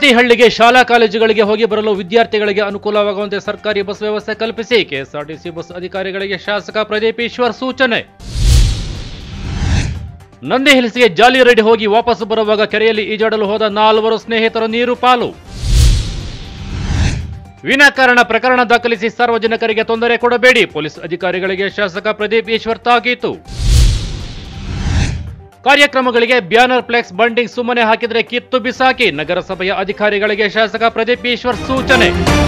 ಪ್ರತಿ ಹಳ್ಳಿಗೆ ಶಾಲಾ ಕಾಲೇಜುಗಳಿಗೆ ಹೋಗಿ ಬರಲು ವಿದ್ಯಾರ್ಥಿಗಳಿಗೆ ಅನುಕೂಲವಾಗುವಂತೆ ಸರ್ಕಾರಿ ಬಸ್ ವ್ಯವಸ್ಥೆ ಕಲ್ಪಿಸಿ ಕೆಎಸ್ಆರ್ಟಿಸಿ ಬಸ್ ಅಧಿಕಾರಿಗಳಿಗೆ ಶಾಸಕ ಪ್ರದೀಪ್ ಈಶ್ವರ್ ಸೂಚನೆ ನಂದಿ ಹಿಲ್ಸ್ಗೆ ಜಾಲಿ ರೈಡ್ ಹೋಗಿ ವಾಪಸ್ ಬರುವಾಗ ಕೆರೆಯಲ್ಲಿ ಈಜಾಡಲು ಹೋದ ನಾಲ್ವರು ಸ್ನೇಹಿತರ ನೀರು ಪಾಲು ವಿನಾಕಾರಣ ಪ್ರಕರಣ ದಾಖಲಿಸಿ ಸಾರ್ವಜನಿಕರಿಗೆ ತೊಂದರೆ ಕೊಡಬೇಡಿ ಪೊಲೀಸ್ ಅಧಿಕಾರಿಗಳಿಗೆ ಶಾಸಕ ಪ್ರದೀಪ್ ಈಶ್ವರ್ ತಾಕೀತು ಕಾರ್ಯಕ್ರಮಗಳಿಗೆ ಬ್ಯಾನರ್ ಫ್ಲೆಕ್ಸ್ ಬಂಡಿಂಗ್ ಸುಮ್ಮನೆ ಹಾಕಿದರೆ ಕಿತ್ತು ಬಿಸಾಕಿ ನಗರಸಭೆಯ ಅಧಿಕಾರಿಗಳಿಗೆ ಶಾಸಕ ಪ್ರದೀಪ್ ಈಶ್ವರ್ ಸೂಚನೆ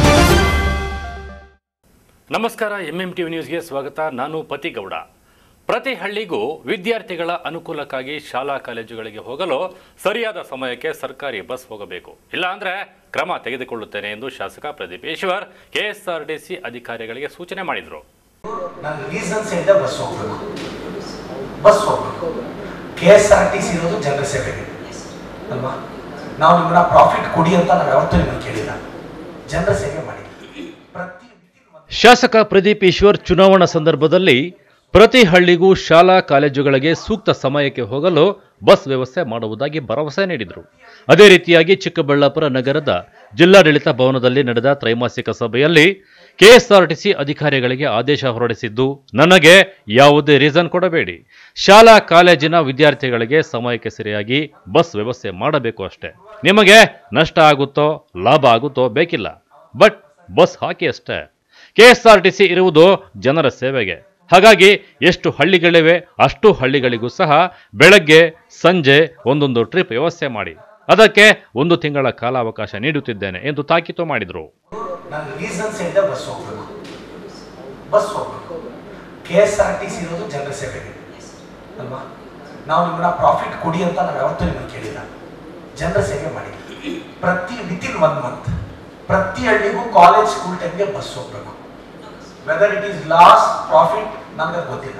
ನಮಸ್ಕಾರ ಎಂಎಂ ಟಿವಿ ನ್ಯೂಸ್ಗೆ ಸ್ವಾಗತ ನಾನು ಪತಿಗೌಡ ಪ್ರತಿ ಹಳ್ಳಿಗೂ ವಿದ್ಯಾರ್ಥಿಗಳ ಅನುಕೂಲಕ್ಕಾಗಿ ಶಾಲಾ ಕಾಲೇಜುಗಳಿಗೆ ಹೋಗಲು ಸರಿಯಾದ ಸಮಯಕ್ಕೆ ಸರ್ಕಾರಿ ಬಸ್ ಹೋಗಬೇಕು ಇಲ್ಲ ಅಂದ್ರೆ ಕ್ರಮ ತೆಗೆದುಕೊಳ್ಳುತ್ತೇನೆ ಎಂದು ಶಾಸಕ ಪ್ರದೀಪ್ ಈಶ್ವರ್ ಕೆಎಸ್ಆರ್ಟಿಸಿ ಅಧಿಕಾರಿಗಳಿಗೆ ಸೂಚನೆ ಮಾಡಿದರು ನಾನು ರೀಸನ್ಸ್ ಇಂದ ಬಸ್ ಹೋಗ್ಬೇಕು ಬಸ್ ಹೋಗ್ಬೇಕು K S R T C ಇರೋದು ಜನರ ಸೇವೆಗೆ ಅಲ್ವಾ ನಾವು ನಿಮ್ಮನ್ನ ಪ್ರಾಫಿಟ್ ಕೊಡಿ ಅಂತ ನಾವು ಯಾವತ್ತೂ ನಿಮ್ಮನ್ನು ಕೇಳಿಲ್ಲ ಜನರ ಸೇವೆ ಮಾಡಿ ಪ್ರತಿ within ಒಂದು- ಶಾಸಕ ಪ್ರದೀಪ್ ಈಶ್ವರ್ ಚುನಾವಣಾ ಸಂದರ್ಭದಲ್ಲಿ ಪ್ರತಿ ಹಳ್ಳಿಗೂ ಶಾಲಾ ಕಾಲೇಜುಗಳಿಗೆ ಸೂಕ್ತ ಸಮಯಕ್ಕೆ ಹೋಗಲು ಬಸ್ ವ್ಯವಸ್ಥೆ ಮಾಡುವುದಾಗಿ ಭರವಸೆ ನೀಡಿದರು ಅದೇ ರೀತಿಯಾಗಿ ಚಿಕ್ಕಬಳ್ಳಾಪುರ ನಗರದ ಜಿಲ್ಲಾಡಳಿತ ಭವನದಲ್ಲಿ ನಡೆದ ತ್ರೈಮಾಸಿಕ ಸಭೆಯಲ್ಲಿ ಕೆಎಸ್ಆರ್ಟಿಸಿ ಅಧಿಕಾರಿಗಳಿಗೆ ಆದೇಶ ಹೊರಡಿಸಿದ್ದು ನನಗೆ ಯಾವುದೇ ರೀಸನ್ ಕೊಡಬೇಡಿ ಶಾಲಾ ಕಾಲೇಜಿನ ವಿದ್ಯಾರ್ಥಿಗಳಿಗೆ ಸಮಯಕ್ಕೆ ಸರಿಯಾಗಿ ಬಸ್ ವ್ಯವಸ್ಥೆ ಮಾಡಬೇಕು ಅಷ್ಟೇ ನಿಮಗೆ ನಷ್ಟ ಆಗುತ್ತೋ ಲಾಭ ಆಗುತ್ತೋ ಬೇಕಿಲ್ಲ ಬಟ್ ಬಸ್ ಹಾಕಿ ಅಷ್ಟೇ ಕೆಎಸ್ಆರ್ಟಿಸಿ ಇರುವುದು ಜನರ ಸೇವೆಗೆ ಹಾಗಾಗಿ ಎಷ್ಟು ಹಳ್ಳಿಗಳಿವೆ ಅಷ್ಟು ಹಳ್ಳಿಗಳಿಗೂ ಸಹ ಬೆಳಗ್ಗೆ ಸಂಜೆ ಒಂದೊಂದು ಟ್ರಿಪ್ ವ್ಯವಸ್ಥೆ ಮಾಡಿ ಅದಕ್ಕೆ ಒಂದು ತಿಂಗಳ ಕಾಲಾವಕಾಶ ನೀಡುತ್ತಿದ್ದೇನೆ ಎಂದು ತಾಕೀತು ಮಾಡಿದರು ನಾನು ರೀಸನ್ಸ್ ಇಂದ ಬಸ್ ಹೋಗ್ಬೇಕು ಬಸ್ ಹೋಗ್ಬೇಕು K S R T C ಇರೋದು ಜನರ ಸೇವೆಗೆ ಅಲ್ವಾ ನಾವು ನಿಮ್ಮನ್ನ ಪ್ರಾಫಿಟ್ ಕೊಡಿ ಅಂತ ನಾವು ಯಾವತ್ತೂ ನಿಮ್ಮನ್ನು ಕೇಳಿಲ್ಲ ಜನರ ಸೇವೆ ಮಾಡಿ ಪ್ರತಿ ವಿತಿನ್ ಒನ್ ಮಂತ್ ಪ್ರತಿ ಹಳ್ಳಿಗೂ ಕಾಲೇಜ್ ಸ್ಕೂಲ್ ಟೈಮ್ಗೆ ಬಸ್ ಹೋಗ್ಬೇಕು whether it is loss profit ನಮ್ಗೆ ಅದ್ ಗೊತ್ತಿಲ್ಲ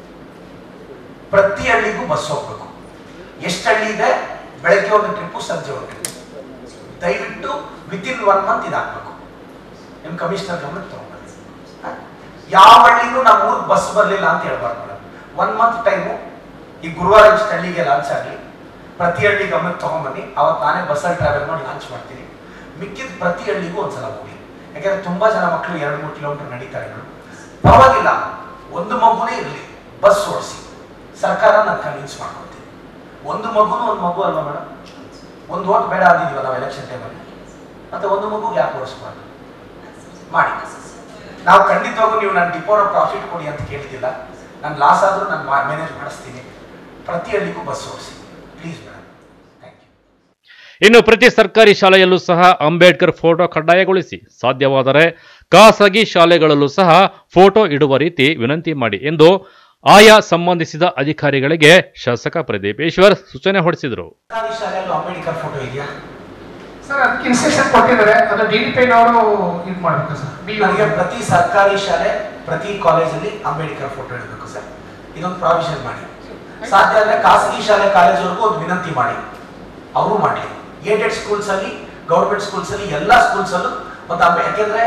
ಪ್ರತಿ ಹಳ್ಳಿಗೂ ಬಸ್ ಹೋಗ್ಬೇಕು ಎಷ್ಟು ಹಳ್ಳಿ ಇದೆ ಬೆಳಗ್ಗೆ ಒಂದು ಟ್ರಿಪ್ಪು ಸಂಜೆ ಒಂದು ಟ್ರಿಪ್ ದಯವಿಟ್ಟು ವಿತಿನ್ ಒನ್ ಮಂತ್ ಇದಾಗಬೇಕು ನಿಮ್ಮ ಕಮಿಷನರ್ ಗಮನಕ್ಕೆ ತಗೊಂಡ್ಬನ್ನಿ ಹ? ಯಾವ ಹಳ್ಳಿಗೂ ನಮ್ಮ ಊರಿಗೆ ಬಸ್ ಬರಲಿಲ್ಲ ಅಂತ ಹೇಳ್ಬಾರ್ದು ಮೇಡಮ್ ಒನ್ ಮಂತ್ ಟೈಮು ಈ ಗುರುವಾರ ಇಷ್ಟು ಹಳ್ಳಿಗೆ ಲಾಂಚ್ ಆಗಲಿ ಪ್ರತಿ ಹಳ್ಳಿ ಗಮನಕ್ಕೆ ತಗೊಂಬನ್ನಿ ಅವತ್ತು ನಾನೇ ಬಸ್ಸಲ್ಲಿ ಟ್ರಾವೆಲ್ ಮಾಡಿ ಲಾಂಚ್ ಮಾಡ್ತೀನಿ ಮಿಕ್ಕಿದ ಪ್ರತಿ ಹಳ್ಳಿಗೂ ಒಂದ್ಸಲ ಹೋಗಿ ಯಾಕಂದ್ರೆ ತುಂಬಾ ಜನ ಮಕ್ಕಳು ಎರಡು ಮೂರು ಕಿಲೋಮೀಟರ್ ನಡೀತಾರೆ ಮೇಡಮ್ ಪರವಾಗಿಲ್ಲ ಒಂದು ಮಗುನೇ ಇರಲಿ ಬಸ್ ಓಡಿಸಿ ಸರ್ಕಾರ ನಾನು ಕನ್ವಿನ್ಸ್ ಮಾಡ್ಕೊತೀನಿ ಒಂದು ಮಗುನೂ ಒಂದು ಮಗು ಅಲ್ವಾ ಮೇಡಮ್ ಒಂದು ಓಟ್ ಬೇಡ ಅಂದಿದೀವ ನಾವು ಎಲೆಕ್ಷನ್ ಟೈಮಲ್ಲಿ ಮತ್ತೆ ಒಂದು ಮಗುಗೆ ಯಾಕೆ ಓಡಿಸ್ಬಾರ್ದು ಮಾಡಿ ನಾವು ಖಂಡಿತವಾಗೂ ನೀವು ನನ್ನ ಡಿಪೋನ ಪ್ರಾಫಿಟ್ ಕೊಡಿ ಅಂತ ಕೇಳ್ತಿಲ್ಲ ನಾನು ಲಾಸ್ ಆದರೂ ನಾನು ಮ್ಯಾನೇಜ್ ಮಾಡಿಸ್ತೀನಿ ಪ್ರತಿ ಹಳ್ಳಿಗೂ ಬಸ್ ಓಡಿಸಿ ಪ್ಲೀಸ್ ಮೇಡಮ್ ಥ್ಯಾಂಕ್ ಯು ಇನ್ನು ಪ್ರತಿ ಸರ್ಕಾರಿ ಶಾಲೆಯಲ್ಲೂ ಸಹ ಅಂಬೇಡ್ಕರ್ ಫೋಟೋ ಕಡ್ಡಾಯಗೊಳಿಸಿ ಸಾಧ್ಯವಾದರೆ ಖಾಸಗಿ ಶಾಲೆಗಳಲ್ಲೂ ಸಹ ಫೋಟೋ ಇಡುವ ರೀತಿ ವಿನಂತಿ ಮಾಡಿ ಎಂದು ಆಯಾ ಸಂಬಂಧಿಸಿದ ಅಧಿಕಾರಿಗಳಿಗೆ ಶಾಸಕ ಪ್ರದೀಪ್ ಈಶ್ವರ್ ಸೂಚನೆ ಹೊರಡಿಸಿದರು ಸರ್ಕಾರಿ ಶಾಲೆಯಲ್ಲೂ ಅಂಬೇಡ್ಕರ್ ಫೋಟೋ ಇದೆಯಾ ಸರ್ ಅದಕ್ಕೆ ಇನ್ಸ್ಟ್ರಕ್ಷನ್ ಕೊಟ್ಟಿದ್ದಾರೆ ಅದು ಡಿ ಡಿ ಪಿನವರು ಇದು ಮಾಡಬೇಕು ಸರ್ ಬಿ ನನಗೆ ಪ್ರತಿ ಸರ್ಕಾರಿ ಶಾಲೆ ಪ್ರತಿ ಕಾಲೇಜಲ್ಲಿ ಅಂಬೇಡ್ಕರ್ ಫೋಟೋ ಇಡಬೇಕು ಸರ್ ಇದೊಂದು ಪ್ರಾವಿಷನ್ ಮಾಡಿ ಸಾಧ್ಯ ಆದರೆ ಖಾಸಗಿ ಶಾಲೆ ಕಾಲೇಜವರೆಗೂ ಒಂದು ವಿನಂತಿ ಮಾಡಿ ಅವರು ಮಾಡಲಿ ಏಡೆಡ್ ಸ್ಕೂಲ್ಸ್ ಅಲ್ಲಿ ಗೌರ್ಮೆಂಟ್ ಸ್ಕೂಲ್ಸ್ ಅಲ್ಲಿ ಎಲ್ಲ ಸ್ಕೂಲ್ಸ್ ಅಲ್ಲೂ ಒಂದು ಅಂಬೆ ಯಾಕೆಂದ್ರೆ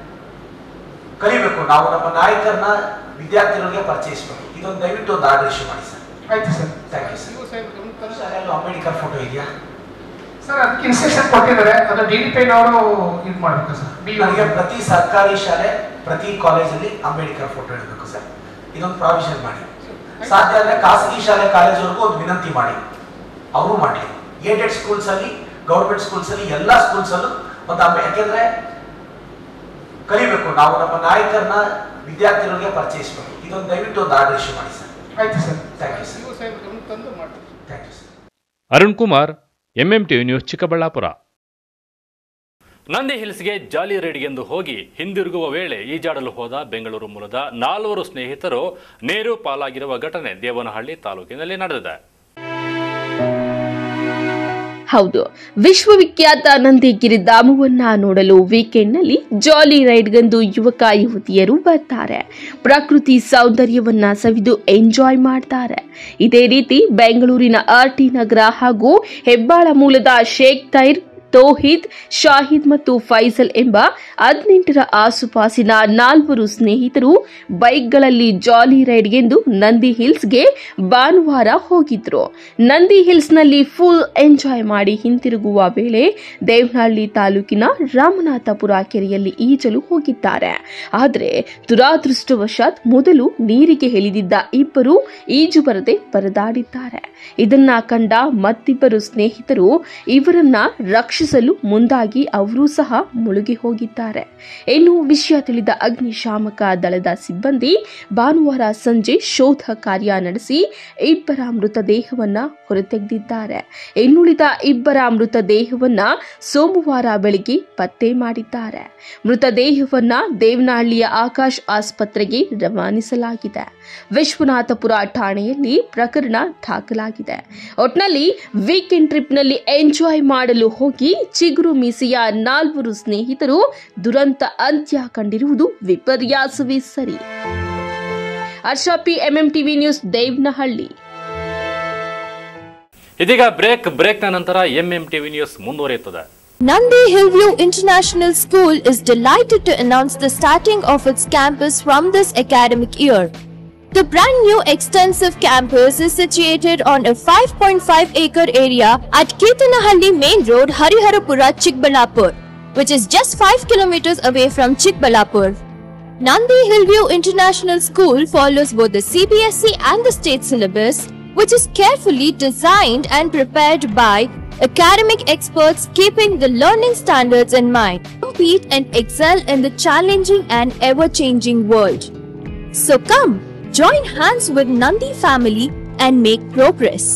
ಕಲಿಬೇಕು ನಾವು ನಮ್ಮ ನಾಯಕರನ್ನ ವಿದ್ಯಾರ್ಥಿಗಳಿಗೆ ಪರಿಚಯಿಸಬೇಕು ಇದೊಂದು ದಯವಿಟ್ಟು ಒಂದು ಆರ್ಡರ್ ಇಶ್ಯೂ ಮಾಡಿ ಸರ್ ಆಯ್ತು ಸರ್ ಥ್ಯಾಂಕ್ ಯು ಸರ್ ನೀವು ಸಾಹೇಬ್ ಗಮನಕ್ಕೆ ತಂದ್ರೆ- ಶಾಲೆಯಲ್ಲೂ ಅಂಬೇಡ್ಕರ್ ಫೋಟೋ ಇದೆಯಾ ಸರ್ ಅದಕ್ಕೆ ಇನ್ಸ್ಟ್ರಕ್ಷನ್ ಕೊಟ್ಟಿದ್ದಾರೆ ಅದು ಡಿ ಡಿ ಪಿನವರು ಇದು ಮಾಡಬೇಕು ಸರ್ ಬಿ ನನಗೆ ಪ್ರತಿ ಸರ್ಕಾರಿ ಶಾಲೆ ಪ್ರತಿ ಕಾಲೇಜಲ್ಲಿ ಅಂಬೇಡ್ಕರ್ ಫೋಟೋ ಇಡಬೇಕು ಸರ್ ಇದೊಂದು ಪ್ರಾವಿಷನ್ ಮಾಡಿ ಸಾಧ್ಯ ಆದರೆ ಖಾಸಗಿ ಶಾಲೆ ಕಾಲೇಜವರೆಗೂ ಒಂದು ವಿನಂತಿ ಮಾಡಿ ಅವರು ಮಾಡಲಿ ಏಡೆಡ್ ಸ್ಕೂಲ್ಸ್ ಅಲ್ಲಿ ಗೌರ್ಮೆಂಟ್ ಸ್ಕೂಲ್ಸ್ ಅಲ್ಲಿ ಎಲ್ಲ ಸ್ಕೂಲ್ಸ್ ಅಲ್ಲೂ ಒಂದು ಅಂಬೆ ಯಾಕೆಂದ್ರೆ ಕಲಿಬೇಕು ನಾವು ನಮ್ಮ ನಾಯಕರನ್ನ ವಿದ್ಯಾರ್ಥಿಗಳಿಗೆ ಪರಿಚಯಿಸಬೇಕು ಇದೊಂದು ದಯವಿಟ್ಟು ಒಂದು ಆರ್ಡರ್ ಇಶ್ಯೂ ಮಾಡಿ ಸರ್ ಆಯ್ತು ಸರ್ ಥ್ಯಾಂಕ್ ಯು ಸರ್ ನೀವು ಸಾಹೇಬ್ ಗಮನಕ್ಕೆ ತಂದು ಮಾಡಿ thank you sir Arun Kumar MMT news Chikkaballapura Nandi ಹಿಲ್ಸ್ಗೆ ಜಾಲಿ ರೈಡ್ಗೆಂದು ಹೋಗಿ ಹಿಂದಿರುಗುವ ವೇಳೆ ಈಜಾಡಲು ಹೋದ ಬೆಂಗಳೂರು ಮೂಲದ ನಾಲ್ವರು ಸ್ನೇಹಿತರು ನೀರು ಪಾಲಾಗಿರುವ ಘಟನೆ ದೇವನಹಳ್ಳಿ ತಾಲೂಕಿನಲ್ಲಿ ನಡೆದಿದೆ ಹೌದು ವಿಶ್ವವಿಖ್ಯಾತ ನಂದಿಗಿರಿ ಧಾಮವನ್ನ ನೋಡಲು ವೀಕೆಂಡ್ನಲ್ಲಿ ಜಾಲಿ ರೈಡ್ಗೆಂದು ಯುವಕ ಯುವತಿಯರು ಬರ್ತಾರೆ ಪ್ರಕೃತಿ ಸೌಂದರ್ಯವನ್ನ ಸವಿದು ಎಂಜಾಯ್ ಮಾಡ್ತಾರೆ ಇದೇ ರೀತಿ ಬೆಂಗಳೂರಿನ ಆರ್ ಟಿ ನಗರ ಹಾಗೂ ಹೆಬ್ಬಾಳ ಮೂಲದ ಶೇಖ್ ತೈರ್ ತೋಹಿದ್ ಶಾಹಿದ್ ಮತ್ತು ಫೈಸಲ್ ಎಂಬ ಹದಿನೆಂಟರ ಆಸುಪಾಸಿನ ನಾಲ್ವರು ಸ್ನೇಹಿತರು ಬೈಕ್ಗಳಲ್ಲಿ ಜಾಲಿ ರೈಡ್ಗೆಂದು ನಂದಿ ಹಿಲ್ಸ್ಗೆ ಭಾನುವಾರ ಹೋಗಿದ್ರು ನಂದಿ ಹಿಲ್ಸ್ನಲ್ಲಿ ಫುಲ್ ಎಂಜಾಯ್ ಮಾಡಿ ಹಿಂತಿರುಗುವ ವೇಳೆ ದೇವನಹಳ್ಳಿ ತಾಲೂಕಿನ ರಾಮನಾಥಪುರ ಕೆರೆಯಲ್ಲಿ ಈಜಲು ಹೋಗಿದ್ದಾರೆ ಆದರೆ ದುರಾದೃಷ್ಟವಶಾತ್ ಮೊದಲು ನೀರಿಗೆ ಇಳಿದಿದ್ದ ಇಬ್ಬರು ಈಜು ಬರದೆ ಪರದಾಡಿದ್ದಾರೆ ಇದನ್ನ ಕಂಡ ಮತ್ತಿಬ್ಬರು ಸ್ನೇಹಿತರು ಇವರನ್ನ ರಕ್ಷಿಸಲು ಮುಂದಾಗಿ ಅವರೂ ಸಹ ಮುಳುಗಿ ಹೋಗಿದ್ದಾರೆ ಇನ್ನು ವಿಷಯ ತಿಳಿದ ಅಗ್ನಿಶಾಮಕ ದಳದ ಸಿಬ್ಬಂದಿ ಭಾನುವಾರ ಸಂಜೆ ಶೋಧ ಕಾರ್ಯ ನಡೆಸಿ ಇಬ್ಬರ ಮೃತದೇಹವನ್ನ ಹೊರತೆಗೆದಿದ್ದಾರೆ ಇನ್ನುಳಿದ ಇಬ್ಬರ ಮೃತದೇಹವನ್ನ ಸೋಮವಾರ ಬೆಳಿಗ್ಗೆ ಪತ್ತೆ ಮಾಡಿದ್ದಾರೆ ಮೃತದೇಹವನ್ನ ದೇವನಹಳ್ಳಿಯ ಆಕಾಶ್ ಆಸ್ಪತ್ರೆಗೆ ರವಾನಿಸಲಾಗಿದೆ ವಿಶ್ವನಾಥಪುರ ಠಾಣೆಯಲ್ಲಿ ಪ್ರಕರಣ ದಾಖಲಾಗಿದೆ ಒಟ್ನಲ್ಲಿ ವೀಕೆಂಡ್ ಟ್ರಿಪ್ನಲ್ಲಿ ಎಂಜಾಯ್ ಮಾಡಲು ಹೋಗಿ ಚಿಗುರು ಮೀಸೆಯ ನಾಲ್ವರು ಸ್ನೇಹಿತರು ದುರಂತ ಅಂತ್ಯ ಕಂಡಿರುವುದು ವಿಪರ್ಯಾಸವೇ ಸರಿ Harsha P MM TV news Devanahalli ಇದೀಗ ಬ್ರೇಕ್ ಬ್ರೇಕ್ನ ನಂತರ ಎಂಎಂ ಟಿವಿ ನ್ಯೂಸ್ ಮುಂದುವರಿಯುತ್ತದೆ Nandi Hillview International School is delighted to announce the starting of its campus from this academic year. The brand new extensive campus is situated on a 5.5 acre area at Ketanahalli Main Road, Hariharapura, Chikbalapur, which is just 5 kilometers away from Chikbalapur. Nandi Hillview International School follows both the CBSE and the state syllabus, which is carefully designed and prepared by academic experts keeping the learning standards in mind. Compete and excel in the challenging and ever-changing world. So come, join hands with Nandi family and make progress.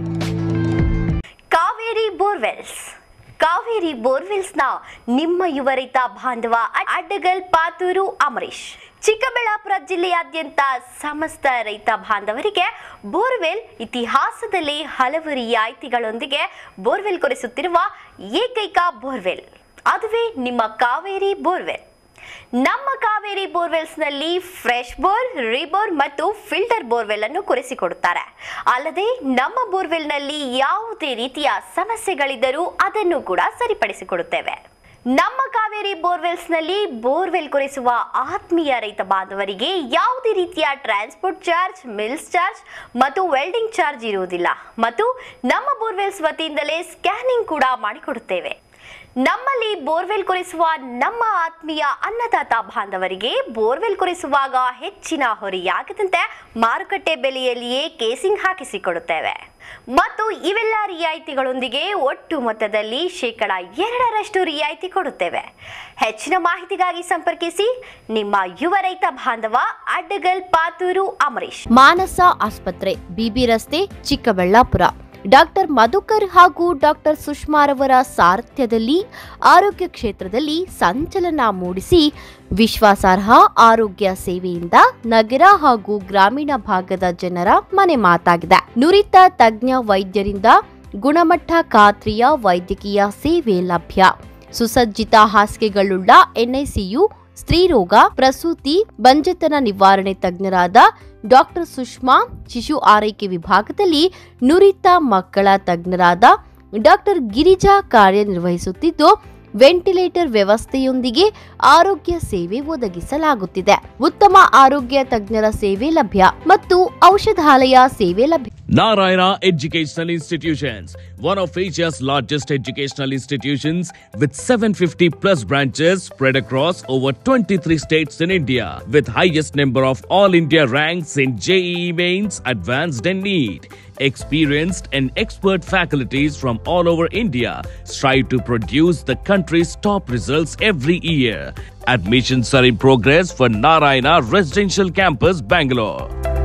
Kaveri borewells Kaveri ಬೋರ್ವೆಲ್ಸ್ನ ನಿಮ್ಮ ಯುವ ರೈತ ಬಾಂಧವ ಅಡ್ಡಗಲ್ ಪಾತೂರು ಅಮರೀಶ್ ಚಿಕ್ಕಬಳ್ಳಾಪುರ ಜಿಲ್ಲೆಯಾದ್ಯಂತ ಸಮಸ್ತ ರೈತ ಬಾಂಧವರಿಗೆ borewell ಇತಿಹಾಸದಲ್ಲಿ ಹಲವು ರಿಯಾಯಿತಿಗಳೊಂದಿಗೆ ಬೋರ್ವೆಲ್ ಕೊರೆಸುತ್ತಿರುವ ಏಕೈಕ ಬೋರ್ವೆಲ್ ಅದುವೇ ನಿಮ್ಮ ಕಾವೇರಿ ಬೋರ್ವೆಲ್ ನಮ್ಮ ಕಾವೇರಿ ಬೋರ್ವೆಲ್ಸ್ನಲ್ಲಿ ಫ್ರೆಶ್ ಬೋರ್ ರಿಬೋರ್ ಮತ್ತು ಫಿಲ್ಟರ್ ಬೋರ್ವೆಲ್ ಅನ್ನು ಕೊರೆಸಿಕೊಡುತ್ತಾರೆ ಅಲ್ಲದೆ ನಮ್ಮ ಬೋರ್ವೆಲ್ನಲ್ಲಿ ಯಾವುದೇ ರೀತಿಯ ಸಮಸ್ಯೆಗಳಿದ್ದರೂ ಅದನ್ನು ಕೂಡ ಸರಿಪಡಿಸಿಕೊಡುತ್ತೇವೆ ನಮ್ಮ ಕಾವೇರಿ ಬೋರ್ವೆಲ್ಸ್ನಲ್ಲಿ ಬೋರ್ವೆಲ್ ಕೊರೆಸುವ ಆತ್ಮೀಯ ರೈತ ಬಾಂಧವರಿಗೆ ಯಾವುದೇ ರೀತಿಯ ಟ್ರಾನ್ಸ್ಪೋರ್ಟ್ ಚಾರ್ಜ್ ಮಿಲ್ಸ್ ಚಾರ್ಜ್ ಮತ್ತು ವೆಲ್ಡಿಂಗ್ ಚಾರ್ಜ್ ಇರುವುದಿಲ್ಲ ಮತ್ತು ನಮ್ಮ ಬೋರ್ವೆಲ್ಸ್ ವತಿಯಿಂದಲೇ ಸ್ಕ್ಯಾನಿಂಗ್ ಕೂಡ ಮಾಡಿಕೊಡುತ್ತೇವೆ ನಮ್ಮಲ್ಲಿ ಬೋರ್ವೆಲ್ ಕೊರೆಸುವ ನಮ್ಮ ಆತ್ಮೀಯ ಅನ್ನದಾತ ಬಾಂಧವರಿಗೆ ಬೋರ್ವೆಲ್ ಕೊರೆಸುವಾಗ ಹೆಚ್ಚಿನ ಹೊರೆಯಾಗದಂತೆ ಮಾರುಕಟ್ಟೆ ಬೆಲೆಯಲ್ಲಿಯೇ ಕೇಸಿಂಗ್ ಹಾಕಿಸಿಕೊಡುತ್ತೇವೆ ಮತ್ತು ಇವೆಲ್ಲ ರಿಯಾಯಿತಿಗಳೊಂದಿಗೆ ಒಟ್ಟು ಮೊತ್ತದಲ್ಲಿ ಶೇಕಡ ಎರಡರಷ್ಟು ರಿಯಾಯಿತಿ ಕೊಡುತ್ತೇವೆ ಹೆಚ್ಚಿನ ಮಾಹಿತಿಗಾಗಿ ಸಂಪರ್ಕಿಸಿ ನಿಮ್ಮ ಯುವ ರೈತ ಬಾಂಧವ ಅಡ್ಡಗಲ್ ಪಾತೂರು ಅಮರೀಶ್ ಮಾನಸ ಆಸ್ಪತ್ರೆ ಬಿಬಿ ರಸ್ತೆ ಚಿಕ್ಕಬಳ್ಳಾಪುರ ಡಾಕ್ಟರ್ ಮಧುಕರ್ ಹಾಗೂ ಡಾಕ್ಟರ್ ಸುಷ್ಮಾರವರ ಸಾರಥ್ಯದಲ್ಲಿ ಆರೋಗ್ಯ ಕ್ಷೇತ್ರದಲ್ಲಿ ಸಂಚಲನ ಮೂಡಿಸಿ ವಿಶ್ವಾಸಾರ್ಹ ಆರೋಗ್ಯ ಸೇವೆಯಿಂದ ನಗರ ಹಾಗೂ ಗ್ರಾಮೀಣ ಭಾಗದ ಜನರ ಮನೆ ಮಾತಾಗಿದೆ ನುರಿತ ತಜ್ಞ ವೈದ್ಯರಿಂದ ಗುಣಮಟ್ಟ ಖಾತ್ರಿಯ ವೈದ್ಯಕೀಯ ಸೇವೆ ಲಭ್ಯ ಸುಸಜ್ಜಿತ ಹಾಸಿಗೆಗಳುಳ್ಳ ಎನ್ಐಸಿಯು ಸ್ತ್ರೀರೋಗ ಪ್ರಸೂತಿ ಬಂಜೆತನ ನಿವಾರಣೆ ತಜ್ಞರಾದ ಡಾಕ್ಟರ್ ಸುಷ್ಮಾ ಶಿಶು ಆರೈಕೆ ವಿಭಾಗದಲ್ಲಿ ನುರಿತ ಮಕ್ಕಳ ತಜ್ಞರಾದ ಡಾಕ್ಟರ್ ಗಿರಿಜಾ ಕಾರ್ಯನಿರ್ವಹಿಸುತ್ತಿದ್ದು ವೆಂಟಿಲೇಟರ್ ವ್ಯವಸ್ಥೆಯೊಂದಿಗೆ ಆರೋಗ್ಯ ಸೇವೆ ಒದಗಿಸಲಾಗುತ್ತಿದೆ ಉತ್ತಮ ಆರೋಗ್ಯ ತಜ್ಞರ ಸೇವೆ ಲಭ್ಯ ಮತ್ತು ಔಷಧಾಲಯ ಸೇವೆ ಲಭ್ಯ Narayana Educational Institutions, one of Asia's largest educational institutions with 750 plus branches spread across over 23 states in India, with highest number of all India ranks in JEE mains, advanced and NEET. Experienced and expert faculties from all over India strive to produce the country's top results every year. Admissions are in progress for Narayana Residential Campus, Bangalore.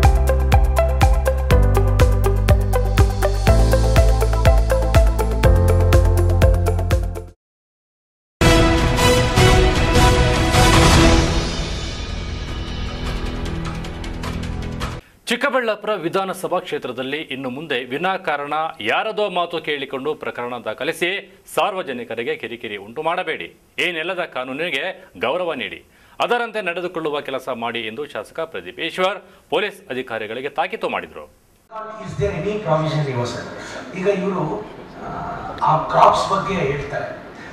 Chikkaballapur ವಿಧಾನಸಭಾ ಕ್ಷೇತ್ರದಲ್ಲಿ ಇನ್ನು ಮುಂದೆ ವಿನಾಕಾರಣ ಯಾರದೋ ಮಾತು ಕೇಳಿಕೊಂಡು ಪ್ರಕರಣ ದಾಖಲಿಸಿ ಸಾರ್ವಜನಿಕರಿಗೆ ಕಿರಿಕಿರಿ ಉಂಟು ಮಾಡಬೇಡಿ ಈ ನೆಲದ ಕಾನೂನಿಗೆ ಗೌರವ ನೀಡಿ ಅದರಂತೆ ನಡೆದುಕೊಳ್ಳುವ ಕೆಲಸ ಮಾಡಿ ಎಂದು ಶಾಸಕ ಪ್ರದೀಪ್ ಈಶ್ವರ್ ಪೊಲೀಸ್ ಅಧಿಕಾರಿಗಳಿಗೆ ತಾಕೀತು ಮಾಡಿದರು is there any provision your sir ಈಗ ಇವರು ಆ ಕ್ರಾಪ್ಸ್ ಬಗ್ಗೆ ಹೇಳ್ತಾರೆ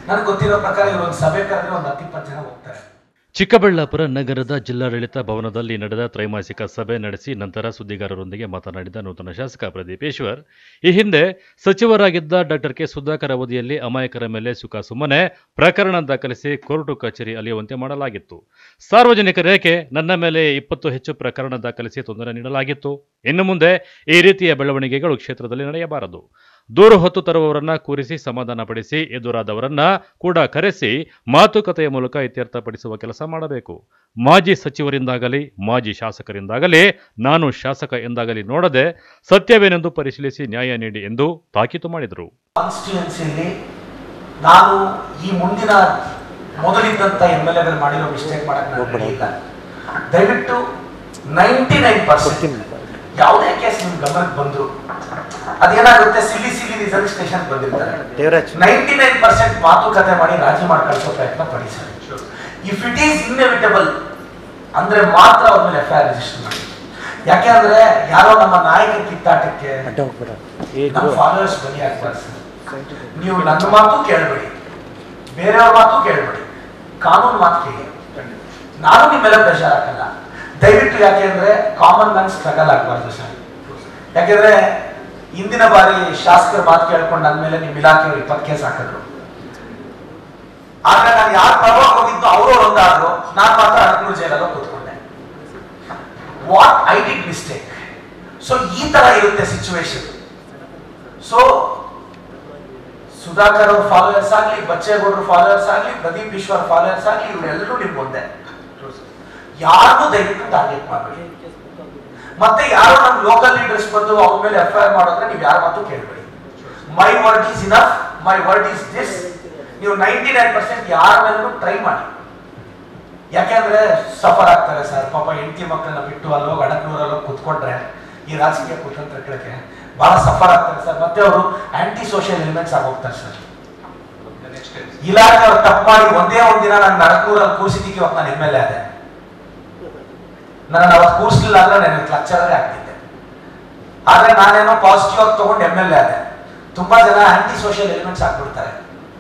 ನನಗೆ ಗೊತ್ತಿರೋ ಪ್ರಕಾರ ಇವರು ಒಂದು ಸಭೆ ಕರೆದ್ರೆ ಒಂದು ಹತ್ತಿಪ್ಪತ್ತು ಜನ ಹೋಗ್ತಾರೆ ಚಿಕ್ಕಬಳ್ಳಾಪುರ ನಗರದ ಜಿಲ್ಲಾಡಳಿತ ಭವನದಲ್ಲಿ ನಡೆದ ತ್ರೈಮಾಸಿಕ ಸಭೆ ನಡೆಸಿ ನಂತರ ಸುದ್ದಿಗಾರರೊಂದಿಗೆ ಮಾತನಾಡಿದ ನೂತನ ಶಾಸಕ ಪ್ರದೀಪ್ ಈಶ್ವರ್ ಈ ಹಿಂದೆ ಸಚಿವರಾಗಿದ್ದ ಡಾಕ್ಟರ್ ಕೆ ಸುಧಾಕರ್ ಅವಧಿಯಲ್ಲಿ ಅಮಾಯಕರ ಮೇಲೆ ಸುಖ ಸುಮ್ಮನೆ ಪ್ರಕರಣ ದಾಖಲಿಸಿ ಕೋರ್ಟು ಕಚೇರಿ ಅಲಿಯುವಂತೆ ಮಾಡಲಾಗಿತ್ತು ಸಾರ್ವಜನಿಕರೇಕೆ ನನ್ನ ಮೇಲೆ ಇಪ್ಪತ್ತು ಹೆಚ್ಚು ಪ್ರಕರಣ ದಾಖಲಿಸಿ ತೊಂದರೆ ನೀಡಲಾಗಿತ್ತು ಇನ್ನು ಮುಂದೆ ಈ ರೀತಿಯ ಬೆಳವಣಿಗೆಗಳು ಕ್ಷೇತ್ರದಲ್ಲಿ ನಡೆಯಬಾರದು ದೂರು ಹೊತ್ತು ತರುವವರನ್ನ ಕೂರಿಸಿ ಸಮಾಧಾನಪಡಿಸಿ ಎದುರಾದವರನ್ನ ಕೂಡ ಕರೆಸಿ ಮಾತುಕತೆಯ ಮೂಲಕ ಇತ್ಯರ್ಥಪಡಿಸುವ ಕೆಲಸ ಮಾಡಬೇಕು ಮಾಜಿ ಸಚಿವರಿಂದಾಗಲಿ ಮಾಜಿ ಶಾಸಕರಿಂದಾಗಲಿ ನಾನು ಶಾಸಕ ಎಂದಾಗಲಿ ನೋಡದೆ ಸತ್ಯವೇನೆಂದು ಪರಿಶೀಲಿಸಿ ನ್ಯಾಯ ನೀಡಿ ಎಂದು ತಾಕೀತು ಮಾಡಿದರು ಕಾನ್ಸ್ಟಿಟ್ಯೂನ್ಸಿಯಲ್ಲಿ ನಾನು ಈ ಮುಂದಿನ ಮೊದಲಿದ್ದಂಥ ಎಮ್ ಎಲ್ ಎಗಳು ಮಾಡಿರೋ ಮಿಸ್ಟೇಕ್ ಮಾಡಕ್ ನಾನು ready ಇಲ್ಲ ದಯವಿಟ್ಟು ನೈಂಟಿ ನೈನ್ ಪರ್ಸೆಂಟ್ ಯಾವುದೇ ಕೇಸ್ ನಿಮ್ ಗಮನಕ್ಕೆ ಬಂದ್ರು ಅದೇನಾಗುತ್ತೆ ಸಿಲಿ ಸಿಲಿ ರಿಸರ್ವ್ ಸ್ಟೇಷನ್ ಬಂದಿರ್ತಾರೆ ದೇವರಾಜ್ ನೈಂಟಿ ನೈನ್ ಪರ್ಸೆಂಟ್ ಮಾತುಕತೆ ಮಾಡಿ ರಾಜಿ ಮಾಡಿ ಕಳಿಸೋ ಪ್ರಯತ್ನ ಪಡಿ sir if it is inevitable ಅಂದ್ರೆ ಮಾತ್ರ ಅವ್ರ ಮೇಲೆ ಎಫ್ ಐ ಆರ್ ರಿಜಿಸ್ಟರ್ ಮಾಡಿ ಯಾಕೆ ಅಂದ್ರೆ ಯಾರೋ ನಮ್ಮ ನಾಯಕರ ಕಿತ್ತಾಟಕ್ಕೆ ಅಡ್ಡ ಹೋಗ್ಬೇಡ ಏ ನಮ್ಮ ಫಾಲೋವರ್ಸ್ ಬಲಿ ಆಗ್ಬಾರ್ದು ಸರ್ ನೀವು ನನ್ನ ಮಾತು ಕೇಳಬೇಡಿ ಬೇರೆಯವ್ರ ಮಾತು ಕೇಳಬೇಡಿ ಕಾನೂನು ಮಾತು ಕೇಳಿ ನಾನು ನಿಮ್ಮೆಲ್ಲ ಪ್ರೆಷರ್ ಹಾಕಲ್ಲ ದಯವಿಟ್ಟು ಯಾಕೆ ಅಂದ್ರೆ ಕಾಮನ್ ಮ್ಯಾನ್ ಸ್ಟ್ರಗಲ್ ಆಗಬಾರ್ದು ಸರ್ ಯಾಕೆಂದ್ರೆ ಇಂದಿನ ಬಾರಿ ಶಾಸಕರ ಮಾತು ಕೇಳ್ಕೊಂಡು ನನ್ನ ಮೇಲೆ ನಿಮ್ಮ ಇಲಾಖೆಯವರು ಇಪ್ಪತ್ತು ಕೇಸ್ ಹಾಕಿದ್ರು ಆದ್ರೆ ನಾನು ಯಾರು ಪರವಾಗಿ ಹೋಗಿದ್ದು ಅವರು ಒಂದಾದ್ರು ನಾನು ಮಾತ್ರ ಅರಕೂರು ಜೈಲಲ್ಲಿ ಕೂತ್ಕೊಂಡೆ what I did mistake so ಈ ತರ ಇರುತ್ತೆ ಸಿಚುವೇಶನ್ ಸೊ ಸುಧಾಕರ್ ಅವ್ರ ಫಾಲೋವರ್ಸ್ ಆಗ್ಲಿ ಬಚ್ಚೇಗೌಡರು ಫಾಲೋವರ್ಸ್ ಆಗ್ಲಿ ಪ್ರದೀಪ್ ಈಶ್ವರ್ ಫಾಲೋವರ್ಸ್ ಆಗ್ಲಿ ಇವರೆಲ್ಲರೂ ನಿಮ್ ಮುಂದೆ ಯಾರಿಗೂ ದಯವಿಟ್ಟು ಟಾರ್ಗೆಟ್ ಮಾಡಬೇಡಿ ಮತ್ತೆ ಯಾರೋ ನಮ್ ಲೋಕಲ್ ಲೀಡರ್ಸ್ ಬಂದು ಅವ್ರ ಮೇಲೆ ಎಫ್ ಐ ಆರ್ ಮಾಡೋದ್ರೆ ನೀವು ಯಾರ ಮಾತು ಕೇಳಬೇಡಿ my word is enough my word is this ನೀವು ನೈಂಟಿ ನೈನ್ ಪರ್ಸೆಂಟ್ ಯಾರ ಮೇಲೂ ಟ್ರೈ ಮಾಡಿ ಯಾಕೆಂದ್ರೆ ಸಫರ್ ಆಗ್ತಾರೆ ಸರ್ ಪಾಪ ಹೆಂಡತಿ ಮಕ್ಕಳನ್ನ ಬಿಟ್ಟು ಅಲ್ಲೋಗಿ ಅಡಕ್ನೂರಲ್ಲಿ ಕುತ್ಕೊಂಡ್ರೆ ಈ ರಾಜಕೀಯ ಕುತಂತ್ರಗಳಿಗೆ ಬಹಳ ಸಫರ್ ಆಗ್ತಾರೆ ಸರ್ ಮತ್ತೆ ಅವರು ಆಂಟಿ ಸೋಷಿಯಲ್ ಎಲಿಮೆಂಟ್ಸ್ ಆಗೋಗ್ತಾರೆ ಸರ್ ಇಲಾಖೆ ಅವ್ರು ತಪ್ಪು ಮಾಡಿ ಒಂದೇ ಒಂದಿನ ನಾನು ನಡಕೂರಲ್ಲಿ ಕೂರಿಸಿದ್ದಕ್ಕೆ ಇವತ್ತು ನಾನು ಎಮ್ ಎಲ್ ಎ ಆದೆ ನನ್ನ ಅವತ್ತು ಕೂರಿಸ್ಲಿಲ್ಲ ಅಂದ್ರೆ ನಾನು ಕ್ಲಚ್ಚರೇ ಆಗ್ತಿದ್ದೆ ಆದ್ರೆ ನಾನೇನೋ ಪಾಸಿಟಿವ್ ಆಗಿ ತಗೊಂಡು ಎಮ್ ಎಲ್ ಎ ಆದೆ ತುಂಬಾ ಜನ ಆಂಟಿ ಸೋಷಿಯಲ್ ಎಲಿಮೆಂಟ್ಸ್ ಆಗ್ಬಿಡ್ತಾರೆ